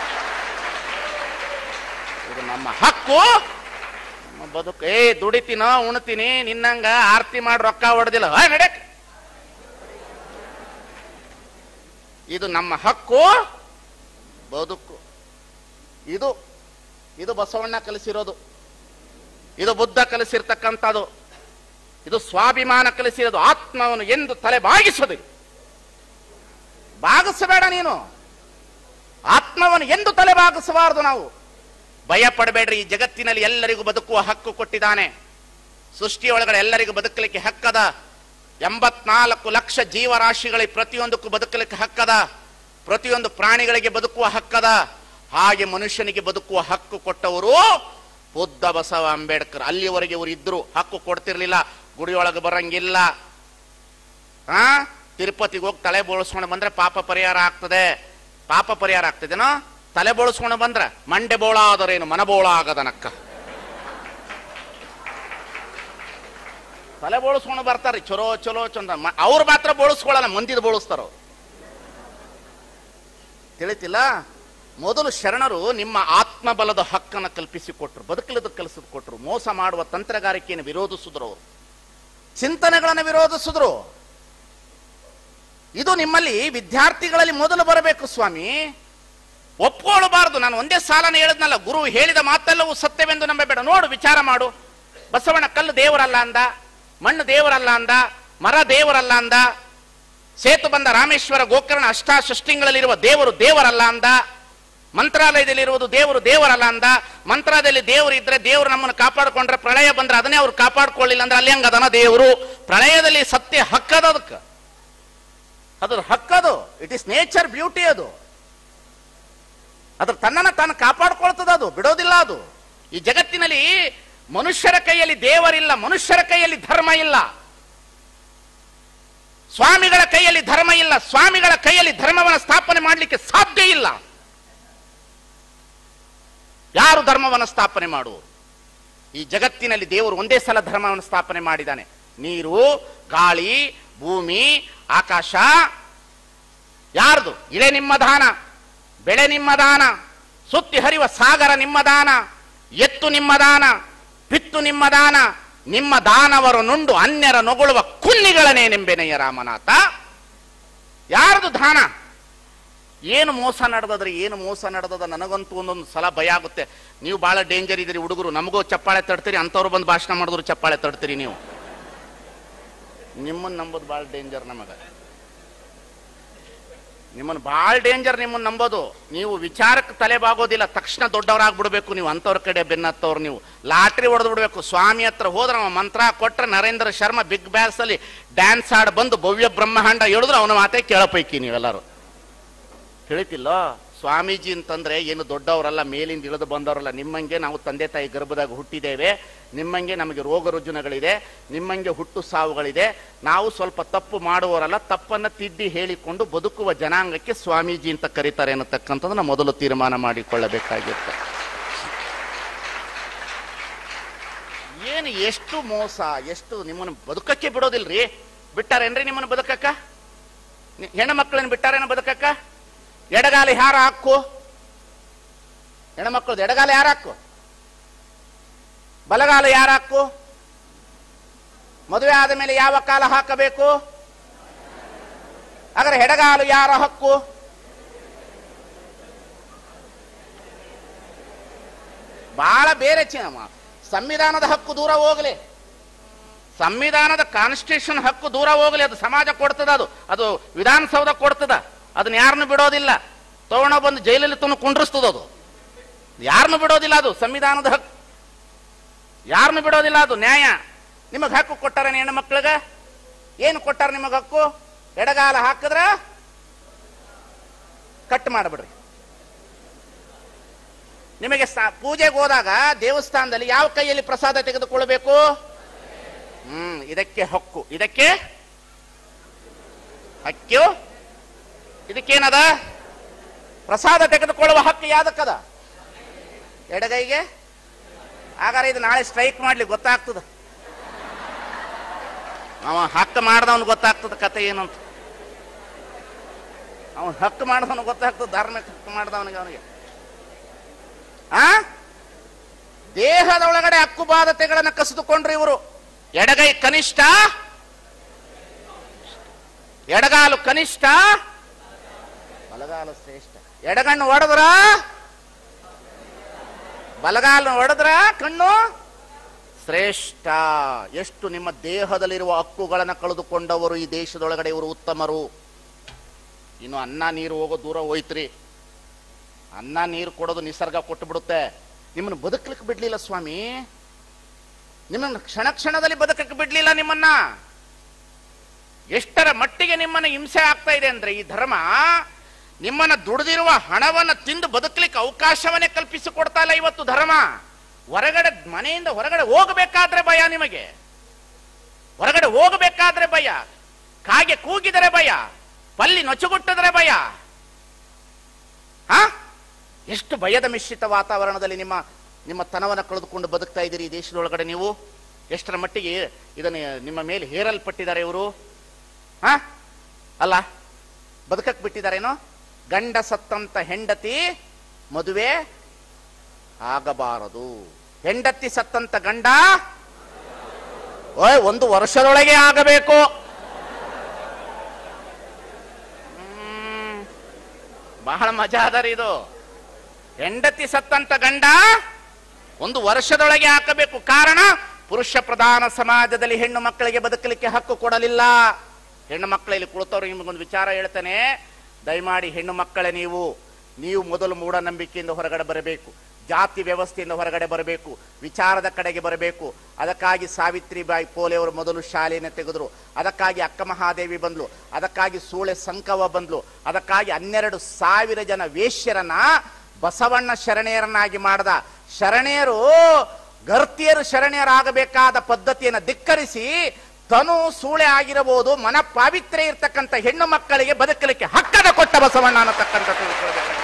ಇದು ನಮ್ಮ ಹಕ್ಕು ನಮ್ಮ ಬದುಕು ಏ ದುಡಿತೀನೋ ಉಣ್ತೀನಿ ನಿನ್ನಂಗ ಆರ್ತಿ ಮಾಡಿ ರೊಕ್ಕ ಹೊಡೆದಿಲ್ಲ ನಡಕ್ ಇದು ನಮ್ಮ ಹಕ್ಕು ಬದುಕು ಇದು ಇದು ಬಸವಣ್ಣ ಕಲಿಸಿರೋದು ಇದು ಬುದ್ಧ ಕಲಿಸಿರ್ತಕ್ಕಂಥದ್ದು ಇದು ಸ್ವಾಭಿಮಾನ ಕಲಿಸಿರೋದು ಆತ್ಮವನ್ನು ಎಂದು ತಲೆ ಬಾಗಿಸೋದು ಬಾಗಿಸಬೇಡ ನೀನು ಆತ್ಮವನ್ನು ಎಂದು ತಲೆ ಬಾಗಿಸಬಾರದು ನಾವು ಭಯ ಪಡಬೇಡ್ರಿ ಈ ಜಗತ್ತಿನಲ್ಲಿ ಎಲ್ಲರಿಗೂ ಬದುಕುವ ಹಕ್ಕು ಕೊಟ್ಟಿದ್ದಾನೆ ಸೃಷ್ಟಿಯೊಳಗಡೆ ಎಲ್ಲರಿಗೂ ಬದುಕಲಿಕ್ಕೆ ಹಕ್ಕದ ಎಂಬತ್ನಾಲ್ಕು ಲಕ್ಷ ಜೀವರಾಶಿಗಳಿಗೆ ಪ್ರತಿಯೊಂದಕ್ಕೂ ಬದುಕಲಿಕ್ಕೆ ಹಕ್ಕದ ಪ್ರತಿಯೊಂದು ಪ್ರಾಣಿಗಳಿಗೆ ಬದುಕುವ ಹಕ್ಕದ ಹಾಗೆ ಮನುಷ್ಯನಿಗೆ ಬದುಕುವ ಹಕ್ಕು ಕೊಟ್ಟವರು ಬುದ್ಧ ಬಸವ ಅಂಬೇಡ್ಕರ್ ಅಲ್ಲಿವರೆಗೆ ಇವರು ಇದ್ರು ಹಕ್ಕು ಕೊಡ್ತಿರ್ಲಿಲ್ಲ ಗುಡಿಯೊಳಗೆ ಬರಂಗಿಲ್ಲ ಆ ತಿರುಪತಿಗೆ ಹೋಗಿ ತಲೆ ಬೋಳಿಸ್ಕೊಂಡು ಬಂದ್ರೆ ಪಾಪ ಪರಿಹಾರ ಆಗ್ತದೆ ಪಾಪ ಪರಿಹಾರ ಆಗ್ತದೇನೋ ತಲೆ ಬೋಳಿಸ್ಕೊಂಡು ಬಂದ್ರ ಮಂಡೆ ಬೋಳ ಆದರೇನು ಮನಬೋಳ ಆಗದನಕ್ಕ ತಲೆ ಬೋಳಿಸ್ಕೊಂಡು ಬರ್ತಾರೆ ಚಲೋ ಚಲೋ ಚಂದ ಮ- ಅವ್ರು ಮಾತ್ರ ಬೋಳಿಸ್ಕೊಳ್ಳಲ್ಲ ಮಂದಿದ ಬೋಳಿಸ್ತಾರ ತಿಳಿತಿಲ್ಲ ಮೊದಲು ಶರಣರು ನಿಮ್ಮ ಆತ್ಮಬಲದ ಹಕ್ಕನ್ನು ಕಲ್ಪಿಸಿಕೊಟ್ರು ಬದುಕಲದ ಕಲಿಸಿದ್ ಕೊಟ್ರು ಮೋಸ ಮಾಡುವ ತಂತ್ರಗಾರಿಕೆಯನ್ನು ವಿರೋಧಿಸಿದ್ರು ಅವರು ಚಿಂತನೆಗಳನ್ನು ವಿರೋಧಿಸಿದ್ರು ಇದು ನಿಮ್ಮಲ್ಲಿ ವಿದ್ಯಾರ್ಥಿಗಳಲ್ಲಿ ಮೊದಲು ಬರಬೇಕು ಸ್ವಾಮಿ ಒಪ್ಕೊಳ್ಳಬಾರದು ನಾನು ಒಂದೇ ಸಾಲನ ಹೇಳಿದ್ನಲ್ಲ ಗುರು ಹೇಳಿದ ಮಾತೆಲ್ಲವೂ ಸತ್ಯವೆಂದು ನಂಬಬೇಡ ನೋಡು ವಿಚಾರ ಮಾಡು ಬಸವಣ್ಣ ಕಲ್ಲು ದೇವರಲ್ಲ ಅಂದ ಮಣ್ಣು ದೇವರಲ್ಲ ಅಂದ ಮರ ದೇವರಲ್ಲ ಅಂದ ಸೇತು ಬಂದ ರಾಮೇಶ್ವರ ಗೋಕರ್ಣ ಅಷ್ಟಾಷಷ್ಟಿಂಗಳಲ್ಲಿರುವ ದೇವರು ದೇವರಲ್ಲ ಅಂದ ಮಂತ್ರಾಲಯದಲ್ಲಿರುವುದು ದೇವರು ದೇವರಲ್ಲ ಅಂದ ಮಂತ್ರಾಲಯದಲ್ಲಿ ದೇವರು ಇದ್ರೆ ದೇವರು ನಮ್ಮನ್ನು ಕಾಪಾಡಿಕೊಂಡ್ರೆ ಪ್ರಳಯ ಬಂದ್ರೆ ಅದನ್ನೇ ಅವ್ರು ಕಾಪಾಡ್ಕೊಳ್ಳಿಲ್ಲ ಅಂದ್ರೆ ಅಲ್ಲಿ ಹಂಗದನ ದೇವರು ಪ್ರಳಯದಲ್ಲಿ ಸತ್ಯ ಹಕ್ಕದ ಅದಕ್ಕೆ ಅದ್ರ ಹಕ್ಕದು ಇಟ್ ಇಸ್ ನೇಚರ್ ಬ್ಯೂಟಿ ಅದು ಅದ್ರ ತನ್ನನ್ನ ತಾನು ಕಾಪಾಡ್ಕೊಳ್ತದ ಅದು ಬಿಡೋದಿಲ್ಲ ಅದು ಈ ಜಗತ್ತಿನಲ್ಲಿ ಮನುಷ್ಯರ ಕೈಯಲ್ಲಿ ದೇವರಿಲ್ಲ ಮನುಷ್ಯರ ಕೈಯಲ್ಲಿ ಧರ್ಮ ಇಲ್ಲ ಸ್ವಾಮಿಗಳ ಕೈಯಲ್ಲಿ ಧರ್ಮ ಇಲ್ಲ ಸ್ವಾಮಿಗಳ ಕೈಯಲ್ಲಿ ಧರ್ಮವನ್ನು ಸ್ಥಾಪನೆ ಮಾಡಲಿಕ್ಕೆ ಸಾಧ್ಯ ಇಲ್ಲ ಯಾರು ಧರ್ಮವನ್ನು ಸ್ಥಾಪನೆ ಮಾಡುವರು ಈ ಜಗತ್ತಿನಲ್ಲಿ ದೇವರು ಒಂದೇ ಸಲ ಧರ್ಮವನ್ನು ಸ್ಥಾಪನೆ ಮಾಡಿದ್ದಾನೆ ನೀರು ಗಾಳಿ ಭೂಮಿ ಆಕಾಶ ಯಾರ್ದು ಇಳೆ ನಿಮ್ಮ ದಾನ ಬೆಳೆ ನಿಮ್ಮ ದಾನ ಸುತ್ತಿ ಹರಿಯುವ ಸಾಗರ ನಿಮ್ಮ ದಾನ ಎತ್ತು ನಿಮ್ಮ ದಾನ ಪಿತ್ತು ನಿಮ್ಮ ದಾನ ನಿಮ್ಮ ದಾನವರು ನುಂಡು ಅನ್ಯರ ನೊಗಳುವ ಕುನ್ನಿಗಳನೇ ನಿಂಬೆನೆಯ ರಾಮನಾಥ ಯಾರದು ದಾನ ಏನು ಮೋಸ ನಡೆದದ್ರಿ ಏನು ಮೋಸ ನಡೆದದ ನನಗಂತೂ ಒಂದೊಂದು ಸಲ ಭಯ ಆಗುತ್ತೆ ನೀವು ಬಹಳ ಡೇಂಜರ್ ಇದ್ದೀರಿ ಹುಡುಗರು ನಮಗೂ ಚಪ್ಪಾಳೆ ತಡ್ತೀರಿ ಅಂಥವ್ರು ಬಂದು ಭಾಷಣ ಮಾಡಿದ್ರು ಚಪ್ಪಾಳೆ ತಡ್ತೀರಿ ನೀವು ನಿಮ್ಮನ್ನ ನಂಬೋದು ಭಾಳ ಡೇಂಜರ್ ನಮಗ ನಿಮ್ಮನ್ನು ಭಾಳ ಡೇಂಜರ್ ನಿಮ್ಮನ್ನು ನಂಬೋದು ನೀವು ವಿಚಾರಕ್ಕೆ ತಲೆ ಬಾಗೋದಿಲ್ಲ ತಕ್ಷಣ ದೊಡ್ಡವರಾಗ್ಬಿಡ್ಬೇಕು ನೀವು ಅಂಥವ್ರ ಕಡೆ ಬೆನ್ನತ್ತವ್ರು ನೀವು ಲಾಟ್ರಿ ಹೊಡೆದು ಬಿಡ್ಬೇಕು ಸ್ವಾಮಿ ಹತ್ರ ಹೋದ್ರೆ ಅವ ಮಂತ್ರ ಕೊಟ್ರೆ ನರೇಂದ್ರ ಶರ್ಮಾ ಬಿಗ್ ಬ್ಯಾಸ್ ಅಲ್ಲಿ ಡ್ಯಾನ್ಸ್ ಆಡ್ ಬಂದು ಭವ್ಯ ಬ್ರಹ್ಮಾಂಡ ಹೇಳಿದ್ರು ಅವನ ಮಾತೇ ಕೇಳಪೈಕಿ ನೀವೆಲ್ಲರೂ ತಿಳಿತಿಲ್ಲೋ ಸ್ವಾಮೀಜಿ ಅಂತಂದ್ರೆ ಏನು ದೊಡ್ಡವರಲ್ಲ ಮೇಲಿಂದ ಇಳಿದು ಬಂದವರಲ್ಲ ನಿಮ್ಮಂಗೆ ನಾವು ತಂದೆ ತಾಯಿ ಗರ್ಭದಾಗ ಹುಟ್ಟಿದ್ದೇವೆ ನಿಮ್ಮಂಗೆ ನಮಗೆ ರೋಗ ರುಜಿನಗಳಿದೆ ನಿಮ್ಮಂಗೆ ಹುಟ್ಟು ಸಾವುಗಳಿದೆ ನಾವು ಸ್ವಲ್ಪ ತಪ್ಪು ಮಾಡುವವರಲ್ಲ ತಪ್ಪನ್ನ ತಿದ್ದಿ ಹೇಳಿಕೊಂಡು ಬದುಕುವ ಜನಾಂಗಕ್ಕೆ ಸ್ವಾಮೀಜಿ ಅಂತ ಕರೀತಾರೆ ಅನ್ನತಕ್ಕಂಥದ್ದನ್ನ ಮೊದಲು ತೀರ್ಮಾನ ಮಾಡಿಕೊಳ್ಳಬೇಕಾಗಿರುತ್ತೆ ಏನು ಎಷ್ಟು ಮೋಸ ಎಷ್ಟು ನಿಮ್ಮನ್ನು ಬದುಕಕ್ಕೆ ಬಿಡೋದಿಲ್ರಿ ಬಿಟ್ಟಾರೇನ್ರಿ ನಿಮ್ಮನ್ನು ಬದುಕಕ್ಕ ನಿ- ಹೆಣ್ಣು ಮಕ್ಕಳನ್ನ ಬಿಟ್ಟಾರೇನೋ ಬದುಕಕ್ಕ ಎಡಗಾಲ ಯಾರ ಹಾಕು ಹೆಣ್ಮಕ್ಳದ್ದು ಎಡಗಾಲ ಯಾರ ಹಾಕು ಬಲಗಾಲ ಯಾರ ಹಾಕು ಮದುವೆ ಆದ ಮೇಲೆ ಯಾವ ಕಾಲ ಹಾಕಬೇಕು ಹಾಗಾದ್ರೆ ಎಡಗಾಲು ಯಾರ ಹಕ್ಕು ಬಹಳ ಬೇರೆ ಚಿ- ಸಂವಿಧಾನದ ಹಕ್ಕು ದೂರ ಹೋಗಲಿ ಸಂವಿಧಾನದ ಕಾನ್ಸ್ಟಿಟ್ಯೂಷನ್ ಹಕ್ಕು ದೂರ ಹೋಗಲಿ ಅದು ಸಮಾಜ ಕೊಡ್ತದ ಅದು ಅದು ವಿಧಾನಸೌಧ ಕೊಡ್ತದ ಅದನ್ನ ಯಾರನ್ನು ಬಿಡೋದಿಲ್ಲ ತಗೊಂಡ ಬಂದು ಜೈಲಲ್ಲಿ ತುಂಬ ಕುಂಡ್ರಿಸ್ತದ ಅದು ಯಾರನ್ನು ಬಿಡೋದಿಲ್ಲ ಅದು ಸಂವಿಧಾನದ ಹಕ್ಕು ಯಾರನ್ನು ಬಿಡೋದಿಲ್ಲ ಅದು ನ್ಯಾಯ ನಿಮಗೆ ಹಕ್ಕು ಕೊಟ್ಟಾರ ಹೆಣ್ಣು ಮಕ್ಕಳಿಗ ಏನು ಕೊಟ್ಟಾರ ನಿಮಗೆ ಹಕ್ಕು ಎಡಗಾಲ ಹಾಕಿದ್ರ ಕಟ್ ಮಾಡಿಬಿಡ್ರಿ ನಿಮಗೆ ಸ- ಪೂಜೆಗೆ ಹೋದಾಗ ದೇವಸ್ಥಾನದಲ್ಲಿ ಯಾವ ಕೈಯಲ್ಲಿ ಪ್ರಸಾದ ತೆಗೆದುಕೊಳ್ಬೇಕು ಹ್ಮ್ ಇದಕ್ಕೆ ಹಕ್ಕು ಇದಕ್ಕೆ ಹಕ್ಕು ಇದಕ್ಕೇನದ ಪ್ರಸಾದ ತೆಗೆದುಕೊಳ್ಳುವ ಹಕ್ಕು ಯಾವ್ದಕ್ಕದ ಎಡಗೈಗೆ ಹಾಗಾದ್ರೆ ಇದು ನಾಳೆ ಸ್ಟ್ರೈಕ್ ಮಾಡ್ಲಿ ಗೊತ್ತಾಗ್ತದ ಅವ ಹಕ್ಕು ಮಾಡ್ದವನು ಗೊತ್ತಾಗ್ತದ ಕತೆ ಏನು ಅಂತ ಅವನು ಹಕ್ಕು ಮಾಡ್ದವನು ಗೊತ್ತಾಗ್ತದ ಧಾರ್ಮಿಕ ಹಕ್ಕು ಮಾಡ್ದವನಿಗೆ ಅವನಿಗೆ ಆ ದೇಹದೊಳಗಡೆ ಹಕ್ಕುಬಾಧತೆಗಳನ್ನು ಕಸಿದುಕೊಂಡ್ರು ಇವರು ಎಡಗೈ ಕನಿಷ್ಠ ಎಡಗಾಲು ಕನಿಷ್ಠ ಬಲಗಾಲು ಶ್ರೇಷ್ಠ ಎಡಗಣ್ಣು ಹೊಡೆದ್ರ ಬಲಗಾಲು ಹೊಡೆದ್ರ ಕಣ್ಣು ಶ್ರೇಷ್ಠ ಎಷ್ಟು ನಿಮ್ಮ ದೇಹದಲ್ಲಿರುವ ಹಕ್ಕುಗಳನ್ನು ಕಳೆದುಕೊಂಡವರು ಈ ದೇಶದೊಳಗಡೆ ಇವರು ಉತ್ತಮರು ಇನ್ನು ಅನ್ನ ನೀರು ಹೋಗೋ ದೂರ ಹೋಯ್ತ್ರಿ ಅನ್ನ ನೀರು ಕೊಡೋದು ನಿಸರ್ಗ ಕೊಟ್ಟು ಬಿಡುತ್ತೆ ನಿಮ್ಮನ್ನು ಬದುಕಲಿಕ್ಕೆ ಬಿಡ್ಲಿಲ್ಲ ಸ್ವಾಮಿ ನಿಮ್ಮನ್ನು ಕ್ಷಣ ಕ್ಷಣದಲ್ಲಿ ಬದುಕಕ್ಕೆ ಬಿಡ್ಲಿಲ್ಲ ನಿಮ್ಮನ್ನ ಎಷ್ಟರ ಮಟ್ಟಿಗೆ ನಿಮ್ಮನ್ನ ಹಿಂಸೆ ಆಗ್ತಾ ಇದೆ ಅಂದ್ರೆ ಈ ಧರ್ಮ ನಿಮ್ಮನ್ನ ದುಡಿದಿರುವ ಹಣವನ್ನ ತಿಂದು ಬದುಕಲಿಕ್ಕೆ ಅವಕಾಶವನ್ನೇ ಕಲ್ಪಿಸಿಕೊಡ್ತಾ ಇಲ್ಲ ಇವತ್ತು ಧರ್ಮ ಹೊರಗಡೆ ಮನೆಯಿಂದ ಹೊರಗಡೆ ಹೋಗಬೇಕಾದ್ರೆ ಭಯ ನಿಮಗೆ ಹೊರಗಡೆ ಹೋಗಬೇಕಾದ್ರೆ ಭಯ ಕಾಗೆ ಕೂಗಿದರೆ ಭಯ ಪಲ್ಲಿ ನೊಚುಗುಟ್ಟಿದ್ರೆ ಭಯ ಹಾ ಎಷ್ಟು ಭಯದ ಮಿಶ್ರಿತ ವಾತಾವರಣದಲ್ಲಿ ನಿಮ್ಮ ನಿಮ್ಮ ತನವನ್ನು ಕಳೆದುಕೊಂಡು ಬದುಕ್ತಾ ಇದ್ದೀರಿ ಈ ದೇಶದೊಳಗಡೆ ನೀವು ಎಷ್ಟರ ಮಟ್ಟಿಗೆ ಇದನ್ನು ನಿಮ್ಮ ಮೇಲೆ ಹೇರಲ್ಪಟ್ಟಿದ್ದಾರೆ ಇವರು ಹಾ ಅಲ್ಲ ಬದುಕಕ್ಕೆ ಬಿಟ್ಟಿದ್ದಾರೇನೋ ಗಂಡ ಸತ್ತಂತ ಹೆಂಡತಿ ಮದುವೆ ಆಗಬಾರದು ಹೆಂಡತಿ ಸತ್ತಂತ ಗಂಡ ಓಯ್ ಒಂದು ವರ್ಷದೊಳಗೆ ಆಗಬೇಕು ಹ್ಮ್. ಬಹಳ ಮಜಾ ಅದರಿ ಇದು ಹೆಂಡತಿ ಸತ್ತಂತ ಗಂಡ ಒಂದು ವರ್ಷದೊಳಗೆ ಹಾಕಬೇಕು ಕಾರಣ ಪುರುಷ ಪ್ರಧಾನ ಸಮಾಜದಲ್ಲಿ ಹೆಣ್ಣು ಮಕ್ಕಳಿಗೆ ಬದುಕಲಿಕ್ಕೆ ಹಕ್ಕು ಕೊಡಲಿಲ್ಲ ಹೆಣ್ಣು ಮಕ್ಕಳಲ್ಲಿ ಕುಳಿತವ್ರು ನಿಮಗೊಂದು ವಿಚಾರ ಹೇಳ್ತೇನೆ ದಯಮಾಡಿ ಹೆಣ್ಣು ಮಕ್ಕಳೇ ನೀವು ನೀವು ಮೊದಲು ಮೂಢನಂಬಿಕೆಯಿಂದ ಹೊರಗಡೆ ಬರಬೇಕು ಜಾತಿ ವ್ಯವಸ್ಥೆಯಿಂದ ಹೊರಗಡೆ ಬರಬೇಕು ವಿಚಾರದ ಕಡೆಗೆ ಬರಬೇಕು ಅದಕ್ಕಾಗಿ ಸಾವಿತ್ರಿಬಾಯಿ ಪೋಲೆ ಅವರು ಮೊದಲು ಶಾಲೆಯನ್ನು ತೆಗೆದ್ರು ಅದಕ್ಕಾಗಿ ಅಕ್ಕ ಮಹಾದೇವಿ ಬಂದ್ಲು ಅದಕ್ಕಾಗಿ ಸೂಳೆ ಸಂಕವ ಬಂದ್ಲು ಅದಕ್ಕಾಗಿ ಹನ್ನೆರಡು ಸಾವಿರ ಜನ ವೇಶ್ಯರನ್ನ ಬಸವಣ್ಣ ಶರಣೆಯರನ್ನಾಗಿ ಮಾಡದ ಶರಣೆಯರು ಗರ್ತಿಯರು ಶರಣೆಯರಾಗಬೇಕಾದ ಪದ್ಧತಿಯನ್ನು ಧಿಕ್ಕರಿಸಿ ತನು ಸೂಳೆ ಆಗಿರಬಹುದು ಮನ ಪಾವಿತ್ರ್ಯ ಇರ್ತಕ್ಕಂಥ ಹೆಣ್ಣು ಮಕ್ಕಳಿಗೆ ಬದುಕಲಿಕ್ಕೆ ಹಕ್ಕದ ಕೊಟ್ಟ ಬಸವಣ್ಣ ಅನ್ನತಕ್ಕಂಥ ತಿಳ್ಕೊಳ್ಬೇಕಾಗಿದೆ.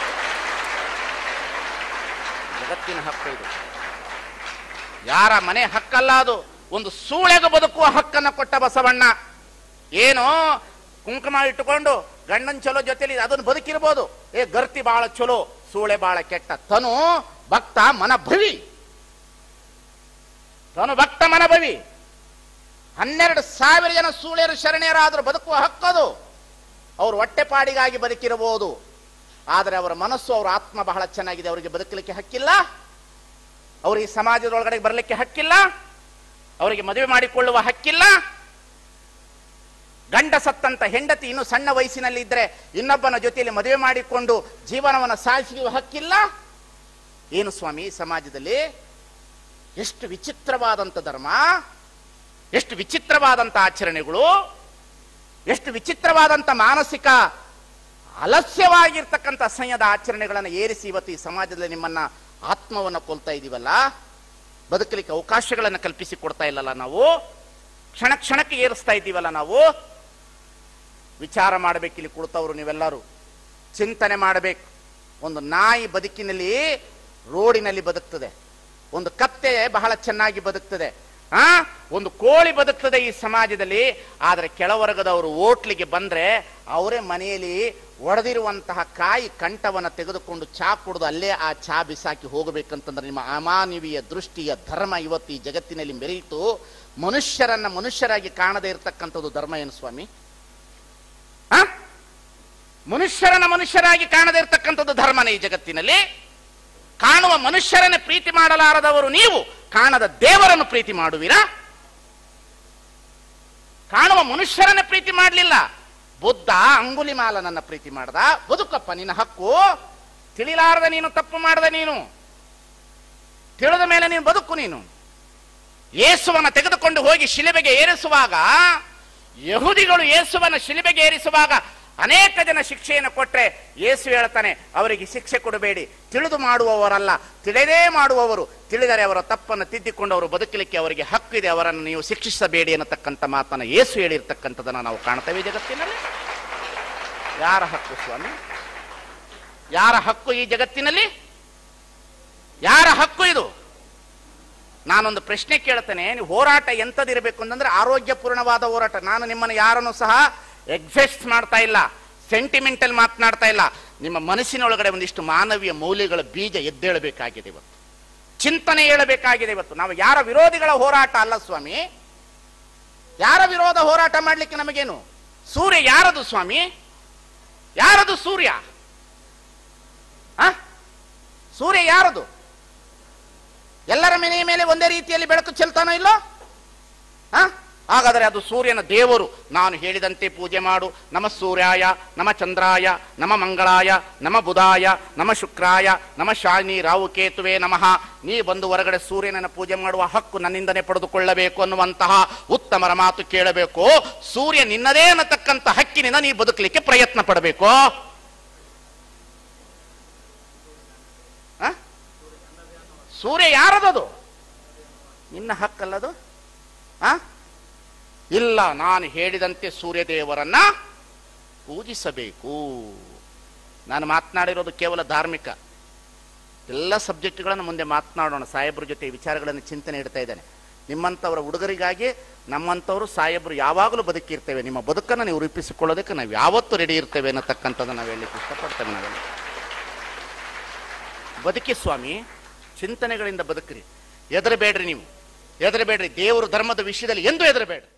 ಜಗತ್ತಿನ ಹಕ್ಕು ಇದು ಯಾರ ಮನೆ ಹಕ್ಕಲ್ಲ ಅದು ಒಂದು ಸೂಳೆಗೆ ಬದುಕುವ ಹಕ್ಕನ್ನು ಕೊಟ್ಟ ಬಸವಣ್ಣ ಏನು ಕುಂಕುಮ ಇಟ್ಟುಕೊಂಡು ಗಂಡನ್ ಚಲೋ ಜೊತೆಲಿ ಅದನ್ನು ಬದುಕಿರ್ಬೋದು ಏ ಗರ್ತಿ ಬಹಳ ಚಲೋ ಸೂಳೆ ಬಹಳ ಕೆಟ್ಟ ತನು ಭಕ್ತ ಮನ ಭವಿ ತನು ಭಕ್ತ ಮನಭವಿ ಹನ್ನೆರಡು ಸಾವಿರ ಜನ ಸೂಳ್ಯರು ಶರಣೆಯರಾದರೂ ಬದುಕುವ ಹಕ್ಕದು ಅವರು ಹೊಟ್ಟೆಪಾಡಿಗಾಗಿ ಬದುಕಿರಬಹುದು ಆದರೆ ಅವರ ಮನಸ್ಸು ಅವರ ಆತ್ಮ ಬಹಳ ಚೆನ್ನಾಗಿದೆ ಅವರಿಗೆ ಬದುಕಲಿಕ್ಕೆ ಹಕ್ಕಿಲ್ಲ ಅವರಿಗೆ ಸಮಾಜದೊಳಗಡೆ ಬರಲಿಕ್ಕೆ ಹಕ್ಕಿಲ್ಲ ಅವರಿಗೆ ಮದುವೆ ಮಾಡಿಕೊಳ್ಳುವ ಹಕ್ಕಿಲ್ಲ ಗಂಡ ಸತ್ತಂತ ಹೆಂಡತಿ ಇನ್ನು ಸಣ್ಣ ವಯಸ್ಸಿನಲ್ಲಿ ಇದ್ರೆ ಇನ್ನೊಬ್ಬನ ಜೊತೆಯಲ್ಲಿ ಮದುವೆ ಮಾಡಿಕೊಂಡು ಜೀವನವನ್ನು ಸಾಗಿಸುವ ಹಕ್ಕಿಲ್ಲ ಏನು ಸ್ವಾಮಿ ಈ ಸಮಾಜದಲ್ಲಿ ಎಷ್ಟು ವಿಚಿತ್ರವಾದಂಥ ಧರ್ಮ ಎಷ್ಟು ವಿಚಿತ್ರವಾದಂಥ ಆಚರಣೆಗಳು ಎಷ್ಟು ವಿಚಿತ್ರವಾದಂಥ ಮಾನಸಿಕ ಅಲಸ್ಯವಾಗಿರ್ತಕ್ಕಂಥ ಅಸಹ್ಯದ ಆಚರಣೆಗಳನ್ನು ಏರಿಸಿ ಇವತ್ತು ಈ ಸಮಾಜದಲ್ಲಿ ನಿಮ್ಮನ್ನ ಆತ್ಮವನ್ನು ಕೊಲ್ತಾ ಇದೀವಲ್ಲ ಬದುಕಲಿಕ್ಕೆ ಅವಕಾಶಗಳನ್ನು ಕಲ್ಪಿಸಿ ಕೊಡ್ತಾ ಇಲ್ಲಲ್ಲ ನಾವು ಕ್ಷಣ ಕ್ಷಣಕ್ಕೆ ಏರಿಸ್ತಾ ಇದ್ದೀವಲ್ಲ ನಾವು ವಿಚಾರ ಮಾಡಬೇಕು ಇಲ್ಲಿ ಕುಳಿತವರು ನೀವೆಲ್ಲರೂ ಚಿಂತನೆ ಮಾಡಬೇಕು ಒಂದು ನಾಯಿ ಬದುಕಿನಲ್ಲಿ ರೋಡಿನಲ್ಲಿ ಬದುಕ್ತದೆ ಒಂದು ಕತ್ತೆ ಬಹಳ ಚೆನ್ನಾಗಿ ಬದುಕ್ತದೆ ಆ ಒಂದು ಕೋಳಿ ಬದುಕ್ತದೆ ಈ ಸಮಾಜದಲ್ಲಿ ಆದರೆ ಕೆಳವರ್ಗದವರು ಓಟ್ಲಿಗೆ ಬಂದ್ರೆ ಅವರೇ ಮನೆಯಲ್ಲಿ ಒಡೆದಿರುವಂತಹ ಕಾಯಿ ಕಂಠವನ್ನು ತೆಗೆದುಕೊಂಡು ಚಾ ಕುಡಿದು ಅಲ್ಲೇ ಆ ಚಾ ಬಿಸಾಕಿ ಹೋಗಬೇಕಂತಂದ್ರೆ ನಿಮ್ಮ ಅಮಾನವೀಯ ದೃಷ್ಟಿಯ ಧರ್ಮ ಇವತ್ತು ಈ ಜಗತ್ತಿನಲ್ಲಿ ಮೆರೆಯಿತು ಮನುಷ್ಯರನ್ನ ಮನುಷ್ಯರಾಗಿ ಕಾಣದೇ ಇರತಕ್ಕಂಥದ್ದು ಧರ್ಮ ಏನು ಸ್ವಾಮಿ ಆ? ಮನುಷ್ಯರನ್ನ ಮನುಷ್ಯರಾಗಿ ಕಾಣದೇ ಇರತಕ್ಕಂಥದ್ದು ಧರ್ಮನೇ ಈ ಜಗತ್ತಿನಲ್ಲಿ ಕಾಣುವ ಮನುಷ್ಯರನ್ನೇ ಪ್ರೀತಿ ಮಾಡಲಾರದವರು ನೀವು ಕಾಣದ ದೇವರನ್ನು ಪ್ರೀತಿ ಮಾಡುವಿರಾ ಕಾಣುವ ಮನುಷ್ಯರನ್ನ ಪ್ರೀತಿ ಮಾಡಲಿಲ್ಲ ಬುದ್ಧ ಅಂಗುಲಿಮಾಲನನ್ನ ಪ್ರೀತಿ ಮಾಡ್ದ ಬದುಕಪ್ಪ ನಿನ್ನ ಹಕ್ಕು ತಿಳಿಲಾರದ ನೀನು ತಪ್ಪು ಮಾಡದ ನೀನು ತಿಳಿದ ಮೇಲೆ ನೀನು ಬದುಕು ನೀನು ಯೇಸುವನ್ನ ತೆಗೆದುಕೊಂಡು ಹೋಗಿ ಶಿಲೆಬೆಗೆ ಏರಿಸುವಾಗ ಯಹುದಿಗಳು ಯೇಸುವನ್ನ ಶಿಲೆಬೆಗೆ ಏರಿಸುವಾಗ ಅನೇಕ ಜನ ಶಿಕ್ಷೆಯನ್ನು ಕೊಟ್ರೆ ಯೇಸು ಹೇಳ್ತಾನೆ ಅವರಿಗೆ ಶಿಕ್ಷೆ ಕೊಡಬೇಡಿ ತಿಳಿದು ಮಾಡುವವರಲ್ಲ ತಿಳಿದೇ ಮಾಡುವವರು ತಿಳಿದರೆ ಅವರ ತಪ್ಪನ್ನು ತಿದ್ದಿಕೊಂಡು ಅವರು ಬದುಕಲಿಕ್ಕೆ ಅವರಿಗೆ ಹಕ್ಕಿದೆ ಅವರನ್ನು ನೀವು ಶಿಕ್ಷಿಸಬೇಡಿ ಅನ್ನತಕ್ಕಂಥ ಮಾತನ್ನ ಯೇಸು ಹೇಳಿರ್ತಕ್ಕಂಥದನ್ನ ನಾವು ಕಾಣ್ತೇವೆ ಈ ಜಗತ್ತಿನಲ್ಲಿ ಯಾರ ಹಕ್ಕು ಸ್ವಾಮಿ ಯಾರ ಹಕ್ಕು ಈ ಜಗತ್ತಿನಲ್ಲಿ ಯಾರ ಹಕ್ಕು ಇದು ನಾನೊಂದು ಪ್ರಶ್ನೆ ಕೇಳ್ತೇನೆ ನೀವು ಹೋರಾಟ ಎಂಥದಿರಬೇಕು ಅಂತಂದ್ರೆ ಆರೋಗ್ಯಪೂರ್ಣವಾದ ಹೋರಾಟ ನಾನು ನಿಮ್ಮನ್ನು ಯಾರನ್ನು ಸಹ ಎಕ್ಸೆಸ್ಟ್ ಮಾಡ್ತಾ ಇಲ್ಲ ಸೆಂಟಿಮೆಂಟಲ್ ಮಾತನಾಡ್ತಾ ಇಲ್ಲ ನಿಮ್ಮ ಮನಸ್ಸಿನೊಳಗಡೆ ಒಂದಿಷ್ಟು ಮಾನವೀಯ ಮೌಲ್ಯಗಳ ಬೀಜ ಎದ್ದೇಳಬೇಕಾಗಿದೆ ಇವತ್ತು ಚಿಂತನೆ ಹೇಳಬೇಕಾಗಿದೆ ಇವತ್ತು ನಾವು ಯಾರ ವಿರೋಧಿಗಳ ಹೋರಾಟ ಅಲ್ಲ ಸ್ವಾಮಿ ಯಾರ ವಿರೋಧ ಹೋರಾಟ ಮಾಡ್ಲಿಕ್ಕೆ ನಮಗೇನು ಸೂರ್ಯ ಯಾರದು ಸ್ವಾಮಿ ಯಾರದು ಸೂರ್ಯ ಆ? ಸೂರ್ಯ ಯಾರದು ಎಲ್ಲರ ಮನೆಯ ಮೇಲೆ ಒಂದೇ ರೀತಿಯಲ್ಲಿ ಬೆಳಕು ಚೆಲ್ತಾನೋ ಇಲ್ಲೋ ಆ? ಹಾಗಾದರೆ ಅದು ಸೂರ್ಯನ ದೇವರು ನಾನು ಹೇಳಿದಂತೆ ಪೂಜೆ ಮಾಡು ನಮ ಸೂರ್ಯಾಯ ನಮ ಚಂದ್ರಾಯ ನಮ ಮಂಗಳಾಯ ನಮ ಬುಧಾಯ ನಮ ಶುಕ್ರಾಯ ನಮ ಶಾನಿ ರಾವು ಕೇತುವೆ ನಮಃ ನೀ ಬಂದು ಹೊರಗಡೆ ಸೂರ್ಯನನ್ನ ಪೂಜೆ ಮಾಡುವ ಹಕ್ಕು ನನ್ನಿಂದನೇ ಪಡೆದುಕೊಳ್ಳಬೇಕು ಅನ್ನುವಂತಹ ಉತ್ತಮರ ಮಾತು ಕೇಳಬೇಕು ಸೂರ್ಯ ನಿನ್ನದೇ ಅನ್ನತಕ್ಕಂಥ ಹಕ್ಕಿನಿಂದ ನೀ ಬದುಕಲಿಕ್ಕೆ ಪ್ರಯತ್ನ ಪಡಬೇಕು ಆ? ಸೂರ್ಯ ಯಾರದದು ನಿನ್ನ ಹಕ್ಕಲ್ಲದು ಆ ಇಲ್ಲ ನಾನು ಹೇಳಿದಂತೆ ಸೂರ್ಯದೇವರನ್ನ ಪೂಜಿಸಬೇಕು ನಾನು ಮಾತನಾಡಿರೋದು ಕೇವಲ ಧಾರ್ಮಿಕ ಎಲ್ಲ ಸಬ್ಜೆಕ್ಟ್ಗಳನ್ನು ಮುಂದೆ ಮಾತನಾಡೋಣ ಸಾಹೇಬ್ರ ಜೊತೆ ವಿಚಾರಗಳನ್ನು ಚಿಂತನೆ ಇಡ್ತಾ ಇದ್ದೇನೆ ನಿಮ್ಮಂಥವರ ಹುಡುಗರಿಗಾಗಿ ನಮ್ಮಂಥವರು ಸಾಹೇಬರು ಯಾವಾಗಲೂ ಬದುಕಿರ್ತೇವೆ ನಿಮ್ಮ ಬದುಕನ್ನು ನೀವು ರೂಪಿಸಿಕೊಳ್ಳೋದಕ್ಕೆ ನಾವು ಯಾವತ್ತೂ ರೆಡಿ ಇರ್ತೇವೆ ಅನ್ನತಕ್ಕಂಥದ್ದು ನಾವು ಹೇಳಲಿಕ್ಕೆ ಇಷ್ಟಪಡ್ತೇವೆ ನಾವೆಲ್ಲ ಬದುಕಿ ಸ್ವಾಮಿ ಚಿಂತನೆಗಳಿಂದ ಬದುಕ್ರಿ ಎದರಬೇಡ್ರಿ ನೀವು ಎದರಬೇಡ್ರಿ ದೇವರು ಧರ್ಮದ ವಿಷಯದಲ್ಲಿ ಎಂದೂ ಎದರಬೇಡ್ರಿ